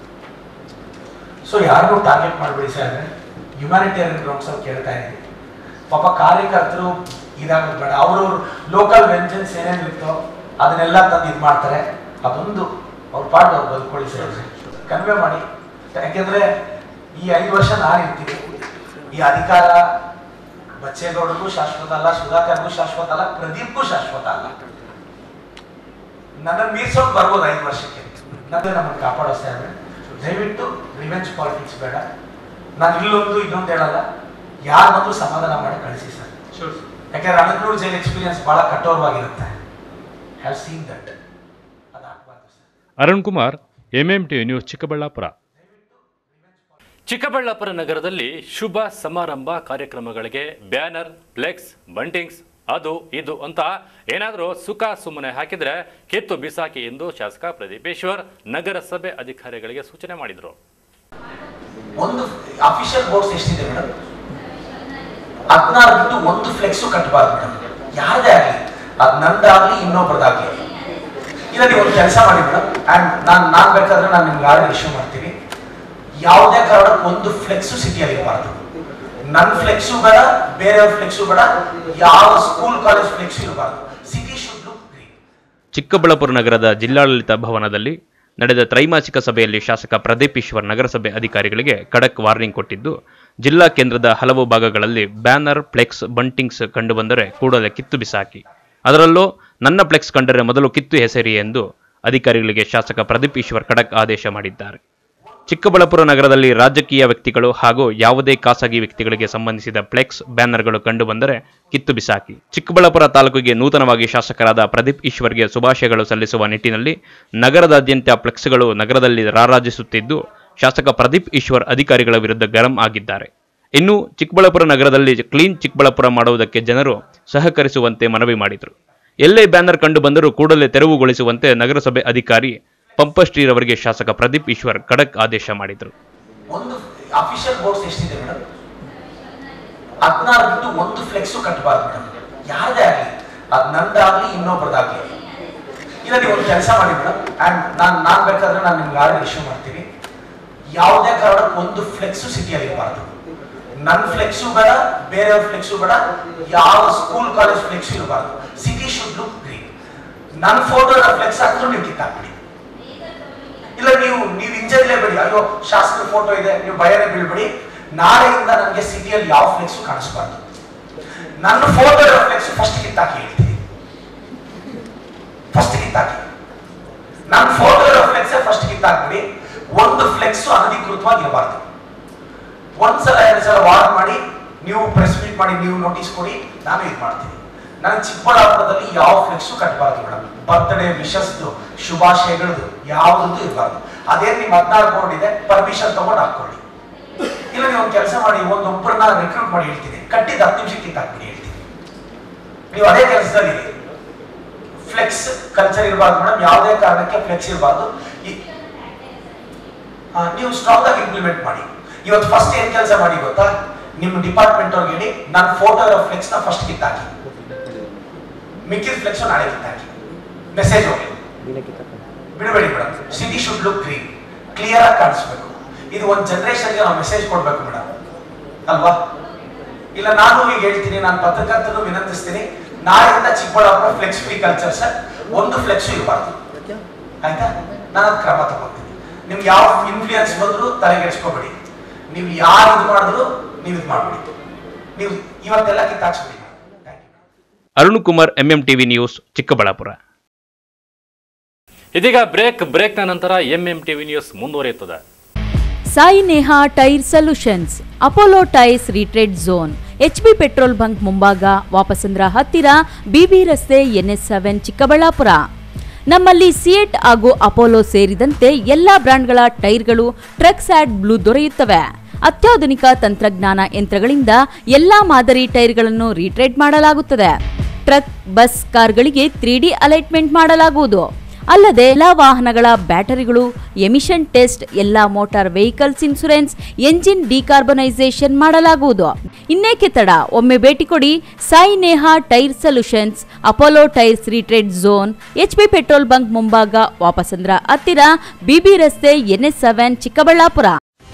ಸೊ ಯಾರಿಗೂ ಟಾರ್ಗೆಟ್ ಮಾಡಬೇಡಿ ಸರ್ ಹ್ಯುಮ್ಯಾನಿಟೇರಿಯನ್ ಗ್ರೌಂಡ್ಸ್ ಅವ್ರು ಕೇಳ್ತಾ ಇದ್ದೀವಿ ಪಾಪ ಕಾರ್ಯಕರ್ತರು ಇದಾಗೋದು ಬೇಡ ಅವ್ರವ್ರ ಲೋಕಲ್ ವೆಂಜನ್ಸ್ ಏನೇನಿರುತ್ತೋ ಅದನ್ನೆಲ್ಲ ತಂದು ಇದು ಮಾಡ್ತಾರೆ ಅದೊಂದು ಅವ್ರ ಪಾಡ್ ಅವ್ರು ಬದುಕೊಳ್ಳಿ ಸರ್ ಕನ್ವೆ ಮಾಡಿ ಯಾಕೆಂದ್ರೆ ಈ ಐದು ವರ್ಷ ನಾನು ಇರ್ತೀನಿ ಈ ಅಧಿಕಾರ ಬಚ್ಚೇಗೌಡರಿಗೂ ಶಾಶ್ವತ ಅಲ್ಲ ಸುಧಾಕರ್ಗೂ ಶಾಶ್ವತ ಅಲ್ಲ ಪ್ರದೀಪ್ಗೂ ಶಾಶ್ವತ ಅಲ್ಲ ನನ್ನ ಮೀರ್ಸೋಕ್ ಬರ್ಬೋದು ಐದು ವರ್ಷಕ್ಕೆ ನನ್ನ ನಮ್ಮನ್ನು ಕಾಪಾಡೋ ಸಾಹೇಬ್ರೆ ದಯವಿಟ್ಟು ರಿವೆಂಜ್ ಪಾಲಿಟಿಕ್ಸ್ ಬೇಡ ನಾನು ಇಲ್ಲೊಂದು ಇನ್ನೊಂದು ಹೇಳಲ್ಲ ಯಾರು ಬಂದ್ರು ಸಮಾಧಾನ ಮಾಡಿ ಕಳಿಸಿ ಸರ್ ಯಾಕೆಂದ್ರೆ ಅನಂತನೂರು ಜೈಲ್ ಎಕ್ಸ್ಪೀರಿಯನ್ಸ್ ಬಹಳ ಕಠೋರವಾಗಿರುತ್ತೆ ಹ್ಯಾವ್ ಸೀನ್ ದಟ್ ಅದಾಗಬಾರ್ದು sir Arun Kumar MMT news Chikkaballapur Chikkaballapur ನಗರದಲ್ಲಿ ಶುಭ ಸಮಾರಂಭ ಕಾರ್ಯಕ್ರಮಗಳಿಗೆ ಬ್ಯಾನರ್ ಫ್ಲೆಕ್ಸ್ ಬಂಟಿಂಗ್ಸ್ ಅದು ಇದು ಅಂತ ಏನಾದರೂ ಸುಖ ಸುಮ್ಮನೆ ಹಾಕಿದ್ರೆ ಕಿತ್ತು ಬಿಸಾಕಿ ಎಂದು ಶಾಸಕ ಪ್ರದೀಪೇಶ್ವರ್ ನಗರಸಭೆ ಅಧಿಕಾರಿಗಳಿಗೆ ಸೂಚನೆ ಮಾಡಿದರು ಒಂದು ಅಫಿಷಿಯಲ್ ಬೋರ್ಡ್ಸ್ ಎಷ್ಟಿದೆ ಮೇಡಮ್ ಹದಿನಾರು ಬಿಟ್ಟು ಒಂದು ಫ್ಲೆಕ್ಸು ಕಟ್ಟಬಾರ್ದು ಮೇಡಮ್ ಯಾರದೇ ಆಗಲಿ ಅದು ನಂದಾಗ್ಲಿ ಇನ್ನೊಬ್ರದಾಗ್ಲಿ ಇಲ್ಲ ನೀವು ಒಂದು ಕೆಲಸ ಮಾಡಿ ಮೇಡಮ್ ಆ್ಯಂಡ್ ನಾನು ನಾನು ಬೇಕಾದ್ರೆ ನಾನು ನಿಮ್ಗೆ ಆರ್ಡರ್ ಇಶ್ಯೂ ಮಾಡ್ತೀನಿ ಯಾವುದೇ ಕಾರಣಕ್ಕೆ ಒಂದು ಫ್ಲೆಕ್ಸು ಸಿಟಿಯಲ್ಲಿ ಇರಬಾರ್ದು ನನ್ನ ಫ್ಲೆಕ್ಸು ಬೇಡ ಬೇರೆಯವ್ರ ಫ್ಲೆಕ್ಸು ಬೇಡ ಯಾವ ಸ್ಕೂಲ್ ಕಾಲೇಜ್ ಫ್ಲೆಕ್ಸು ಇರಬಾರ್ದು city should look green Chikkaballapur ನಗರದ ಜಿಲ್ಲಾಡಳಿತ ಭವನದಲ್ಲಿ ನಡೆದ ತ್ರೈಮಾಸಿಕ ಸಭೆಯಲ್ಲಿ ಶಾಸಕ ಪ್ರದೀಪ್ ಈಶ್ವರ್ ನಗರಸಭೆ ಅಧಿಕಾರಿಗಳಿಗೆ ಖಡಕ್ ವಾರ್ನಿಂಗ್ ಕೊಟ್ಟಿದ್ದು ಜಿಲ್ಲಾ ಕೇಂದ್ರದ ಹಲವು ಭಾಗಗಳಲ್ಲಿ ಬ್ಯಾನರ್ ಫ್ಲೆಕ್ಸ್ ಬಂಟಿಂಗ್ಸ್ ಕಂಡುಬಂದರೆ ಕೂಡಲೇ ಕಿತ್ತು ಬಿಸಾಕಿ ಅದರಲ್ಲೂ ನನ್ನ ಫ್ಲೆಕ್ಸ್ ಕಂಡರೆ ಮೊದಲು ಕಿತ್ತು ಹೆಸರಿ ಎಂದು ಅಧಿಕಾರಿಗಳಿಗೆ ಶಾಸಕ ಪ್ರದೀಪ್ ಈಶ್ವರ್ ಖಡಕ್ ಆದೇಶ ಮಾಡಿದ್ದಾರೆ ಚಿಕ್ಕಬಳ್ಳಾಪುರ ನಗರದಲ್ಲಿ ರಾಜಕೀಯ ವ್ಯಕ್ತಿಗಳು ಹಾಗೂ ಯಾವುದೇ ಖಾಸಗಿ ವ್ಯಕ್ತಿಗಳಿಗೆ ಸಂಬಂಧಿಸಿದ ಫ್ಲೆಕ್ಸ್ ಬ್ಯಾನರ್ಗಳು ಕಂಡುಬಂದರೆ ಕಿತ್ತು ಬಿಸಾಕಿ ಚಿಕ್ಕಬಳ್ಳಾಪುರ ತಾಲೂಕಿಗೆ ನೂತನವಾಗಿ ಶಾಸಕರಾದ ಪ್ರದೀಪ್ ಈಶ್ವರ್ಗೆ ಶುಭಾಶಯಗಳು ಸಲ್ಲಿಸುವ ನಿಟ್ಟಿನಲ್ಲಿ ನಗರದಾದ್ಯಂತ ಫ್ಲೆಕ್ಸ್ಗಳು ನಗರದಲ್ಲಿ ರಾರಾಜಿಸುತ್ತಿದ್ದು ಶಾಸಕ ಪ್ರದೀಪ್ ಈಶ್ವರ್ ಅಧಿಕಾರಿಗಳ ವಿರುದ್ಧ ಗರಂ ಆಗಿದ್ದಾರೆ ಇನ್ನು ಚಿಕ್ಕಬಳ್ಳಾಪುರ ನಗರದಲ್ಲಿ ಕ್ಲೀನ್ ಚಿಕ್ಕಬಳ್ಳಾಪುರ ಮಾಡುವುದಕ್ಕೆ ಜನರು ಸಹಕರಿಸುವಂತೆ ಮನವಿ ಮಾಡಿದರು ಎಲ್ಲೇ ಬ್ಯಾನರ್ ಕಂಡು ಬಂದರೂ ಕೂಡಲೇ ತೆರವುಗೊಳಿಸುವಂತೆ ನಗರಸಭೆ ಅಧಿಕಾರಿ ಪಂಪಶ್ರೀರವರಿಗೆ ಶಾಸಕ ಪ್ರದೀಪ್ ಈಶ್ವರ್ ಖಡಕ್ ಆದೇಶ ಮಾಡಿದರು ಒಂದು ಅಫಿಷಿಯಲ್ ಬೋರ್ಡ್ಸ್ ಎಷ್ಟಿದೆ ಮೇಡಮ್ ಹದಿನಾರು ಬಿಟ್ಟು ಒಂದು ಫ್ಲೆಕ್ಸು ಕಟ್ಟಬಾರ್ದು ಮೇಡಮ್ ಯಾರದೇ ಆಗಲಿ ಅದು ನಂದಾಗ್ಲಿ ಇನ್ನೊಬ್ರದಾಗ್ಲಿ ಇಲ್ಲ ನೀವು ಒಂದು ಕೆಲಸ ಮಾಡಿ ಮೇಡಮ್ ಆ್ಯಂಡ್ ನಾನು ನಾನು ಬೇಕಾದ್ರೆ ನಾನು ನಿಮ್ಗೆ ಆರ್ಡರ್ ಇಶ್ಯೂ ಮಾಡ್ತೀನಿ ಯಾವುದೇ ಕಾರಣಕ್ಕೂ ಒಂದು ಫ್ಲೆಕ್ಸು ಸಿಟಿಯಲ್ಲಿ ಇರಬಾರ್ದು ನನ್ನ ಫ್ಲೆಕ್ಸು ಬೇಡ ಬೇರೆಯವ್ರ ಫ್ಲೆಕ್ಸು ಬೇಡ ಯಾವ ಸ್ಕೂಲ್ ಕಾಲೇಜ್ ಫ್ಲೆಕ್ಸ್ ಇರಬಾರ್ದು ಸಿಟಿ ಶುಡ್ ಲುಕ್ ಗ್ರೀನ್ ನನ್ನ ಫೋಟೋ ಫ್ಲೆಕ್ಸ್ ಹಾಕಿದ್ರು ನೀವು ಕಿತ್ತಾಕ್ಬಿಡಿ ಇಲ್ಲ ನೀವು ನೀವು ಇಂಜರ್ಲೇಬೇಡಿ ಅಯ್ಯೋ ಶಾಸಕರ ಫೋಟೋ ಇದೆ ನೀವು ಭಯನೇ ಬೀಳ್ಬೇಡಿ ನಾಳೆಯಿಂದ ನನಗೆ ಸಿಟಿಯಲ್ಲಿ ಯಾವ ಫ್ಲೆಕ್ಸು ಕಾಣಿಸ್ಬಾರ್ದು ನನ್ನ ಫೋಟೋ ಫ್ಲೆಕ್ಸ್ ಫಸ್ಟ್ ಕಿತ್ತಾಕಿ ಹೇಳ್ತೀನಿ ಫಸ್ಟ್ ಕಿತ್ತಾಕಿ ನನ್ನ ಫೋಟೋ ಫ್ಲೆಕ್ಸ್ ಫಸ್ಟ್ ಕಿತ್ತಾಕ್ಬಿಡಿ ಒಂದು ಫ್ಲೆಕ್ಸ್ ಅನಧಿಕೃತವಾಗಿ ಇರಬಾರ್ದು ಒಂದ್ಸಲ ಎರಡು ಸಲ ವಾರ್ನ್ ಮಾಡಿ ನೀವು ಪ್ರೆಸ್ ಮೀಟ್ ಮಾಡಿ ನೀವು ನೋಟಿಸ್ ಕೊಡಿ ನಾನು ಇದು ಮಾಡ್ತೀನಿ ನಾನು ಚಿಕ್ಕಬಳ್ಳಾಪುರದಲ್ಲಿ ಯಾವ ಫ್ಲೆಕ್ಸು ಕಟ್ಟಬಾರ್ದು ಮೇಡಮ್ ಬರ್ತ್ಡೇ ವಿಶಸ್ದು ಶುಭಾಶಯಗಳದು ಯಾವುದೂ ಇರಬಾರ್ದು ಅದೇನು ನಿಮ್ಮ ಹದಿನಾರು ಬೋರ್ಡ್ ಇದೆ ಪರ್ಮಿಷನ್ ತಗೊಂಡು ಹಾಕೊಳ್ಳಿ ಇಲ್ಲ ನೀವು ಒಂದು ಕೆಲಸ ಮಾಡಿ ಒಂದು ಒಬ್ಬರನ್ನ ರಿಕ್ರೂಟ್ ಮಾಡಿ ಹೇಳ್ತೀನಿ ಕಟ್ಟಿದ ಹತ್ತು ನಿಮಿಷಕ್ಕೆ ಹಾಕ್ಬಿಡಿ ಹೇಳ್ತೀನಿ ನೀವು ಅದೇ ಕೆಲಸದಲ್ಲಿ ಫ್ಲೆಕ್ಸ್ ಕಲ್ಚರ್ ಇರಬಾರ್ದು ಮೇಡಮ್ ಯಾವುದೇ ಕಾರಣಕ್ಕೆ ಫ್ಲೆಕ್ಸ್ ಇರಬಾರ್ದು ನೀವು ಸ್ಟ್ರಾಂಗ್ ಆಗಿ ಇಂಪ್ಲಿಮೆಂಟ್ ಮಾಡಿ ಇವತ್ತು ಫಸ್ಟ್ ಏನ್ ಕೆಲಸ ಮಾಡಿ ಗೊತ್ತಾ ನಿಮ್ಮ ಡಿಪಾರ್ಟ್ಮೆಂಟ್ ಅವ್ರಿಗೆ ಹೇಳಿ ನನ್ನ ಫೋಟೋ ಇರೋ ಫ್ಲೆಕ್ಸ್ ನ ಫಸ್ಟ್ ಕಿತ್ತಾಕಿ ಮಿಕ್ಕಿದ ಫ್ಲೆಕ್ಸ್ ನಾಳೆ ಕಿತ್ತಾಕಿ ಮೆಸೇಜ್ ಹೋಗಿ ಬಿಡಬೇಡಿ madam city should look green clear ಆಗಿ ಕಾಣಿಸ್ಬೇಕು ಇದು ಒಂದು ಜನರೇಷನ್ಗೆ ನಾವು ಮೆಸೇಜ್ ಕೊಡ್ಬೇಕು ಮೇಡಮ್ ಅಲ್ವಾ ಇಲ್ಲ ನಾನು ಈಗ ಹೇಳ್ತೀನಿ ನಾನು ಪತ್ರಕರ್ತರು ವಿನಂತಿಸ್ತೀನಿ ನಾಳೆಯಿಂದ Chikkaballapur flex free culture sir ಒಂದು ಫ್ಲೆಕ್ಸ್ ಇರಬಾರ್ದು ಆಯ್ತಾ ನಾನು ಅದು ಕ್ರಮ ತಗೊಳ್ತೀನಿ ನಿಮ್ಗೆ ಯಾವ ಇನ್ಫ್ಲೂಯೆನ್ಸ್ ಬಂದ್ರು ತಲೆಗೆಡ್ಸ್ಕೋಬೇಡಿ ನೀವು ಯಾರು ಇದು ಮಾಡಿದ್ರು ನೀವು ಇದು ಮಾಡ್ಬಿಡಿ ನೀವು ಇವತ್ತೆಲ್ಲ ಕಿತ್ತಾಕ್ಸ್ಬಿಡಿ Arun Kumar MM TV news Chikkaballapur ಇದೀಗ ಬ್ರೇಕ್ ಬ್ರೇಕ್ನ ನಂತರ ಎಂ ಎಂ ಟಿವಿ ನ್ಯೂಸ್ ಮುಂದುವರಿಯುತ್ತದೆ Sai Neha tyre solutions Apollo tyres retread zone H B petrol bunk ಮುಂಭಾಗ ವಾಪಸಂದ್ರ ಹತ್ತಿರ ಬಿಬಿ ರಸ್ತೆ ಎನ್ಎಸ್ ಸೆವೆನ್ ಚಿಕ್ಕಬಳ್ಳಾಪುರ ನಮ್ಮಲ್ಲಿ ಸಿಯೆಟ್ ಹಾಗೂ ಅಪೋಲೋ ಸೇರಿದಂತೆ ಎಲ್ಲಾ ಬ್ರ್ಯಾಂಡ್ಗಳ ಟೈರ್ಗಳು ಟ್ರಕ್ ಸ್ಯಾಡ್ ಬ್ಲೂ ದೊರೆಯುತ್ತವೆ ಅತ್ಯಾಧುನಿಕ ತಂತ್ರಜ್ಞಾನ ಯಂತ್ರಗಳಿಂದ ಎಲ್ಲಾ ಮಾದರಿ ಟೈರ್ಗಳನ್ನು ರೀಟ್ರೇಡ್ ಮಾಡಲಾಗುತ್ತದೆ ಟ್ರಕ್ ಬಸ್ ಕಾರ್ಗಳಿಗೆ ತ್ರೀ ಡಿ ಅಲೈಟ್ಮೆಂಟ್ ಮಾಡಲಾಗುವುದು ಅಲ್ಲದೆ ಎಲ್ಲ ವಾಹನಗಳ ಬ್ಯಾಟರಿಗಳು ಎಮಿಷನ್ ಟೆಸ್ಟ್ ಎಲ್ಲ motor vehicles insurance engine decarbonisation ಮಾಡಲಾಗುವುದು ಇನ್ನೇಕೆ ತಡ ಒಮ್ಮೆ ಭೇಟಿ ಕೊಡಿ Sai Neha tyre solutions Apollo tyres retread zone H P petrol bunk ಮುಂಭಾಗ ವಾಪಸಂದ್ರ ಹತ್ತಿರ ಬಿಬಿ ರಸ್ತೆ NS seven Chikkaballapur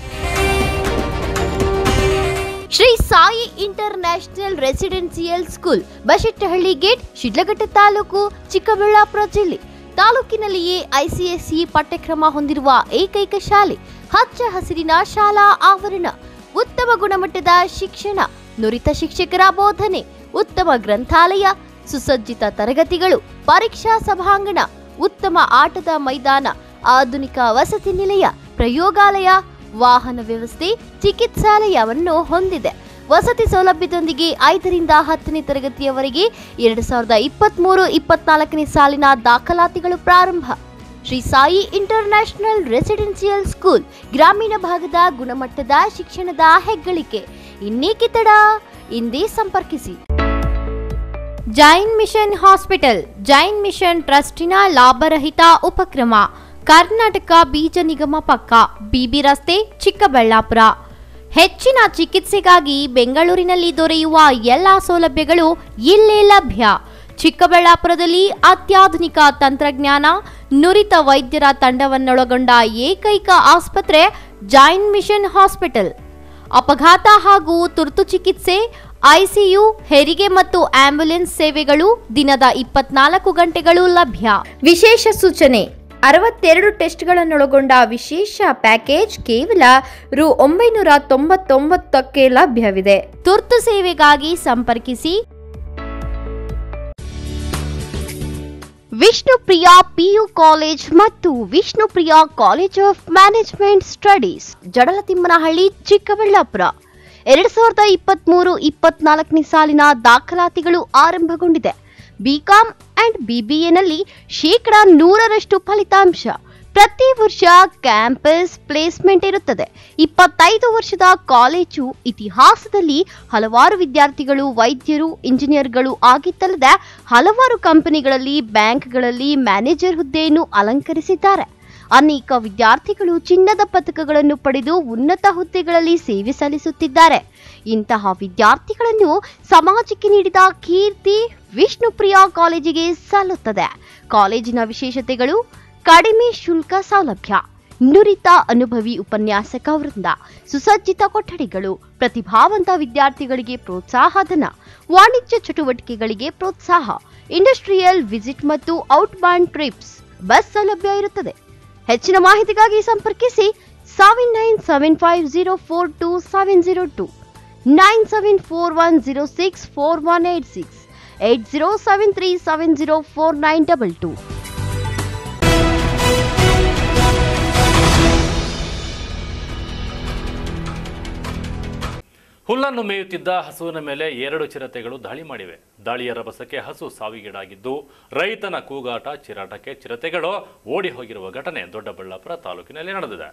Shri Sai international residential school Bashettahalli gate Sidlaghatta taluk Chikkaballapur ಜಿಲ್ಲೆ ತಾಲೂಕಿನಲ್ಲಿಯೇ ಐಸಿಎಸ್ಇ ಪಠ್ಯಕ್ರಮ ಹೊಂದಿರುವ ಏಕೈಕ ಶಾಲೆ ಹಚ್ಚ ಹಸಿರಿನ ಶಾಲಾ ಆವರಣ ಉತ್ತಮ ಗುಣಮಟ್ಟದ ಶಿಕ್ಷಣ ನುರಿತ ಶಿಕ್ಷಕರ ಬೋಧನೆ ಉತ್ತಮ ಗ್ರಂಥಾಲಯ ಸುಸಜ್ಜಿತ ತರಗತಿಗಳು ಪರೀಕ್ಷಾ ಸಭಾಂಗಣ ಉತ್ತಮ ಆಟದ ಮೈದಾನ ಆಧುನಿಕ ವಸತಿ ನಿಲಯ ಪ್ರಯೋಗಾಲಯ ವಾಹನ ವ್ಯವಸ್ಥೆ ಚಿಕಿತ್ಸಾಲಯವನ್ನು ಹೊಂದಿದೆ ವಸತಿ ಸೌಲಭ್ಯದೊಂದಿಗೆ ಐದರಿಂದ ಹತ್ತನೇ ತರಗತಿಯವರೆಗೆ ಎರಡು ಸಾವಿರದ ಇಪ್ಪತ್ತ್ಮೂರು ಇಪ್ಪತ್ನಾಲ್ಕನೇ ಸಾಲಿನ ದಾಖಲಾತಿಗಳು ಪ್ರಾರಂಭ Shri Sai international residential school ಗ್ರಾಮೀಣ ಭಾಗದ ಗುಣಮಟ್ಟದ ಶಿಕ್ಷಣದ ಹೆಗ್ಗಳಿಕೆ ಇನ್ನೇಕೆ ತಡ ಇಂದೇ ಸಂಪರ್ಕಿಸಿ Jain mission hospital Jain mission ಟ್ರಸ್ಟಿನ ಲಾಭರಹಿತ ಉಪಕ್ರಮ ಕರ್ನಾಟಕ ಬೀಜ ನಿಗಮ ಪಕ್ಕ ಬಿಬಿ ರಸ್ತೆ ಚಿಕ್ಕಬಳ್ಳಾಪುರ ಹೆಚ್ಚಿನ ಚಿಕಿತ್ಸೆಗಾಗಿ ಬೆಂಗಳೂರಿನಲ್ಲಿ ದೊರೆಯುವ ಎಲ್ಲ ಸೌಲಭ್ಯಗಳು ಇಲ್ಲೇ ಲಭ್ಯ ಚಿಕ್ಕಬಳ್ಳಾಪುರದಲ್ಲಿ ಅತ್ಯಾಧುನಿಕ ತಂತ್ರಜ್ಞಾನ ನುರಿತ ವೈದ್ಯರ ತಂಡವನ್ನೊಳಗೊಂಡ ಏಕೈಕ ಆಸ್ಪತ್ರೆ ಜೈನ್ ಮಿಷನ್ ಹಾಸ್ಪಿಟಲ್ ಅಪಘಾತ ಹಾಗೂ ತುರ್ತು ಚಿಕಿತ್ಸೆ ಐಸಿಯು ಹೆರಿಗೆ ಮತ್ತು ಆಂಬ್ಯುಲೆನ್ಸ್ ಸೇವೆಗಳು ದಿನದ ಇಪ್ಪತ್ನಾಲ್ಕು ಗಂಟೆಗಳು ಲಭ್ಯ ವಿಶೇಷ ಸೂಚನೆ ಅರವತ್ತೆರಡು ಟೆಸ್ಟ್ಗಳನ್ನೊಳಗೊಂಡ ವಿಶೇಷ ಪ್ಯಾಕೇಜ್ ಕೇವಲ ರು ಒಂಬೈನೂರ ತೊಂಬತ್ತೊಂಬತ್ತಕ್ಕೆ ಲಭ್ಯವಿದೆ ತುರ್ತು ಸೇವೆಗಾಗಿ ಸಂಪರ್ಕಿಸಿ ವಿಷ್ಣುಪ್ರಿಯಾ ಪಿಯು ಕಾಲೇಜ್ ಮತ್ತು Vishnupriya college of management studies Jadalathimmanahalli Chikkaballapur ಎರಡ್ ಸಾವಿರದ ಇಪ್ಪತ್ಮೂರು ಇಪ್ಪತ್ನಾಲ್ಕನೇ ಸಾಲಿನ ದಾಖಲಾತಿಗಳು ಆರಂಭಗೊಂಡಿದೆ ಬಿಕಾಂ ಅಂಡ್ ಬಿಬಿಎನಲ್ಲಿ ಶೇಕಡ ನೂರರಷ್ಟು ಫಲಿತಾಂಶ ಪ್ರತಿ ವರ್ಷ ಕ್ಯಾಂಪಸ್ ಪ್ಲೇಸ್ಮೆಂಟ್ ಇರುತ್ತದೆ ಇಪ್ಪತ್ತೈದು ವರ್ಷದ ಕಾಲೇಜು ಇತಿಹಾಸದಲ್ಲಿ ಹಲವಾರು ವಿದ್ಯಾರ್ಥಿಗಳು ವೈದ್ಯರು ಇಂಜಿನಿಯರ್ಗಳು ಆಗಿದ್ದಲ್ಲದೆ ಹಲವಾರು ಕಂಪನಿಗಳಲ್ಲಿ ಬ್ಯಾಂಕ್ಗಳಲ್ಲಿ ಮ್ಯಾನೇಜರ್ ಹುದ್ದೆಯನ್ನು ಅಲಂಕರಿಸಿದ್ದಾರೆ ಅನೇಕ ವಿದ್ಯಾರ್ಥಿಗಳು ಚಿನ್ನದ ಪದಕಗಳನ್ನು ಪಡೆದು ಉನ್ನತ ಹುದ್ದೆಗಳಲ್ಲಿ ಸೇವೆ ಸಲ್ಲಿಸುತ್ತಿದ್ದಾರೆ ಇಂತಹ ವಿದ್ಯಾರ್ಥಿಗಳನ್ನು ಸಮಾಜಕ್ಕೆ ನೀಡಿದ ಕೀರ್ತಿ ವಿಷ್ಣುಪ್ರಿಯಾ ಕಾಲೇಜಿಗೆ ಸಲ್ಲುತ್ತದೆ ಕಾಲೇಜಿನ ವಿಶೇಷತೆಗಳು ಕಡಿಮೆ ಶುಲ್ಕ ಸೌಲಭ್ಯ ನುರಿತ ಅನುಭವಿ ಉಪನ್ಯಾಸಕ ವೃಂದ ಸುಸಜ್ಜಿತ ಕೊಠಡಿಗಳು ಪ್ರತಿಭಾವಂತ ವಿದ್ಯಾರ್ಥಿಗಳಿಗೆ ಪ್ರೋತ್ಸಾಹಧನ ವಾಣಿಜ್ಯ ಚಟುವಟಿಕೆಗಳಿಗೆ ಪ್ರೋತ್ಸಾಹ ಇಂಡಸ್ಟ್ರಿಯಲ್ ವಿಸಿಟ್ ಮತ್ತು ಔಟ್ಬಾಂಡ್ ಟ್ರಿಪ್ಸ್ ಬಸ್ ಸೌಲಭ್ಯ ಇರುತ್ತದೆ ಹೆಚ್ಚಿನ ಮಾಹಿತಿಗಾಗಿ ಸಂಪರ್ಕಿಸಿ seven nine seven five zero four two seven zero two nine seven four one zero six four one eight six eight zero seven three seven zero four nine double two ಹುಲ್ಲನ್ನು ಮೇಯುತ್ತಿದ್ದ ಹಸುವಿನ ಮೇಲೆ ಎರಡು ಚಿರತೆಗಳು ದಾಳಿ ಮಾಡಿವೆ ದಾಳಿಯ ರಭಸಕ್ಕೆ ಹಸು ಸಾವಿಗೀಡಾಗಿದ್ದು ರೈತನ ಕೂಗಾಟ ಚಿರಾಟಕ್ಕೆ ಚಿರತೆಗಳು ಓಡಿ ಹೋಗಿರುವ ಘಟನೆ ದೊಡ್ಡಬಳ್ಳಾಪುರ ತಾಲೂಕಿನಲ್ಲಿ ನಡೆದಿದೆ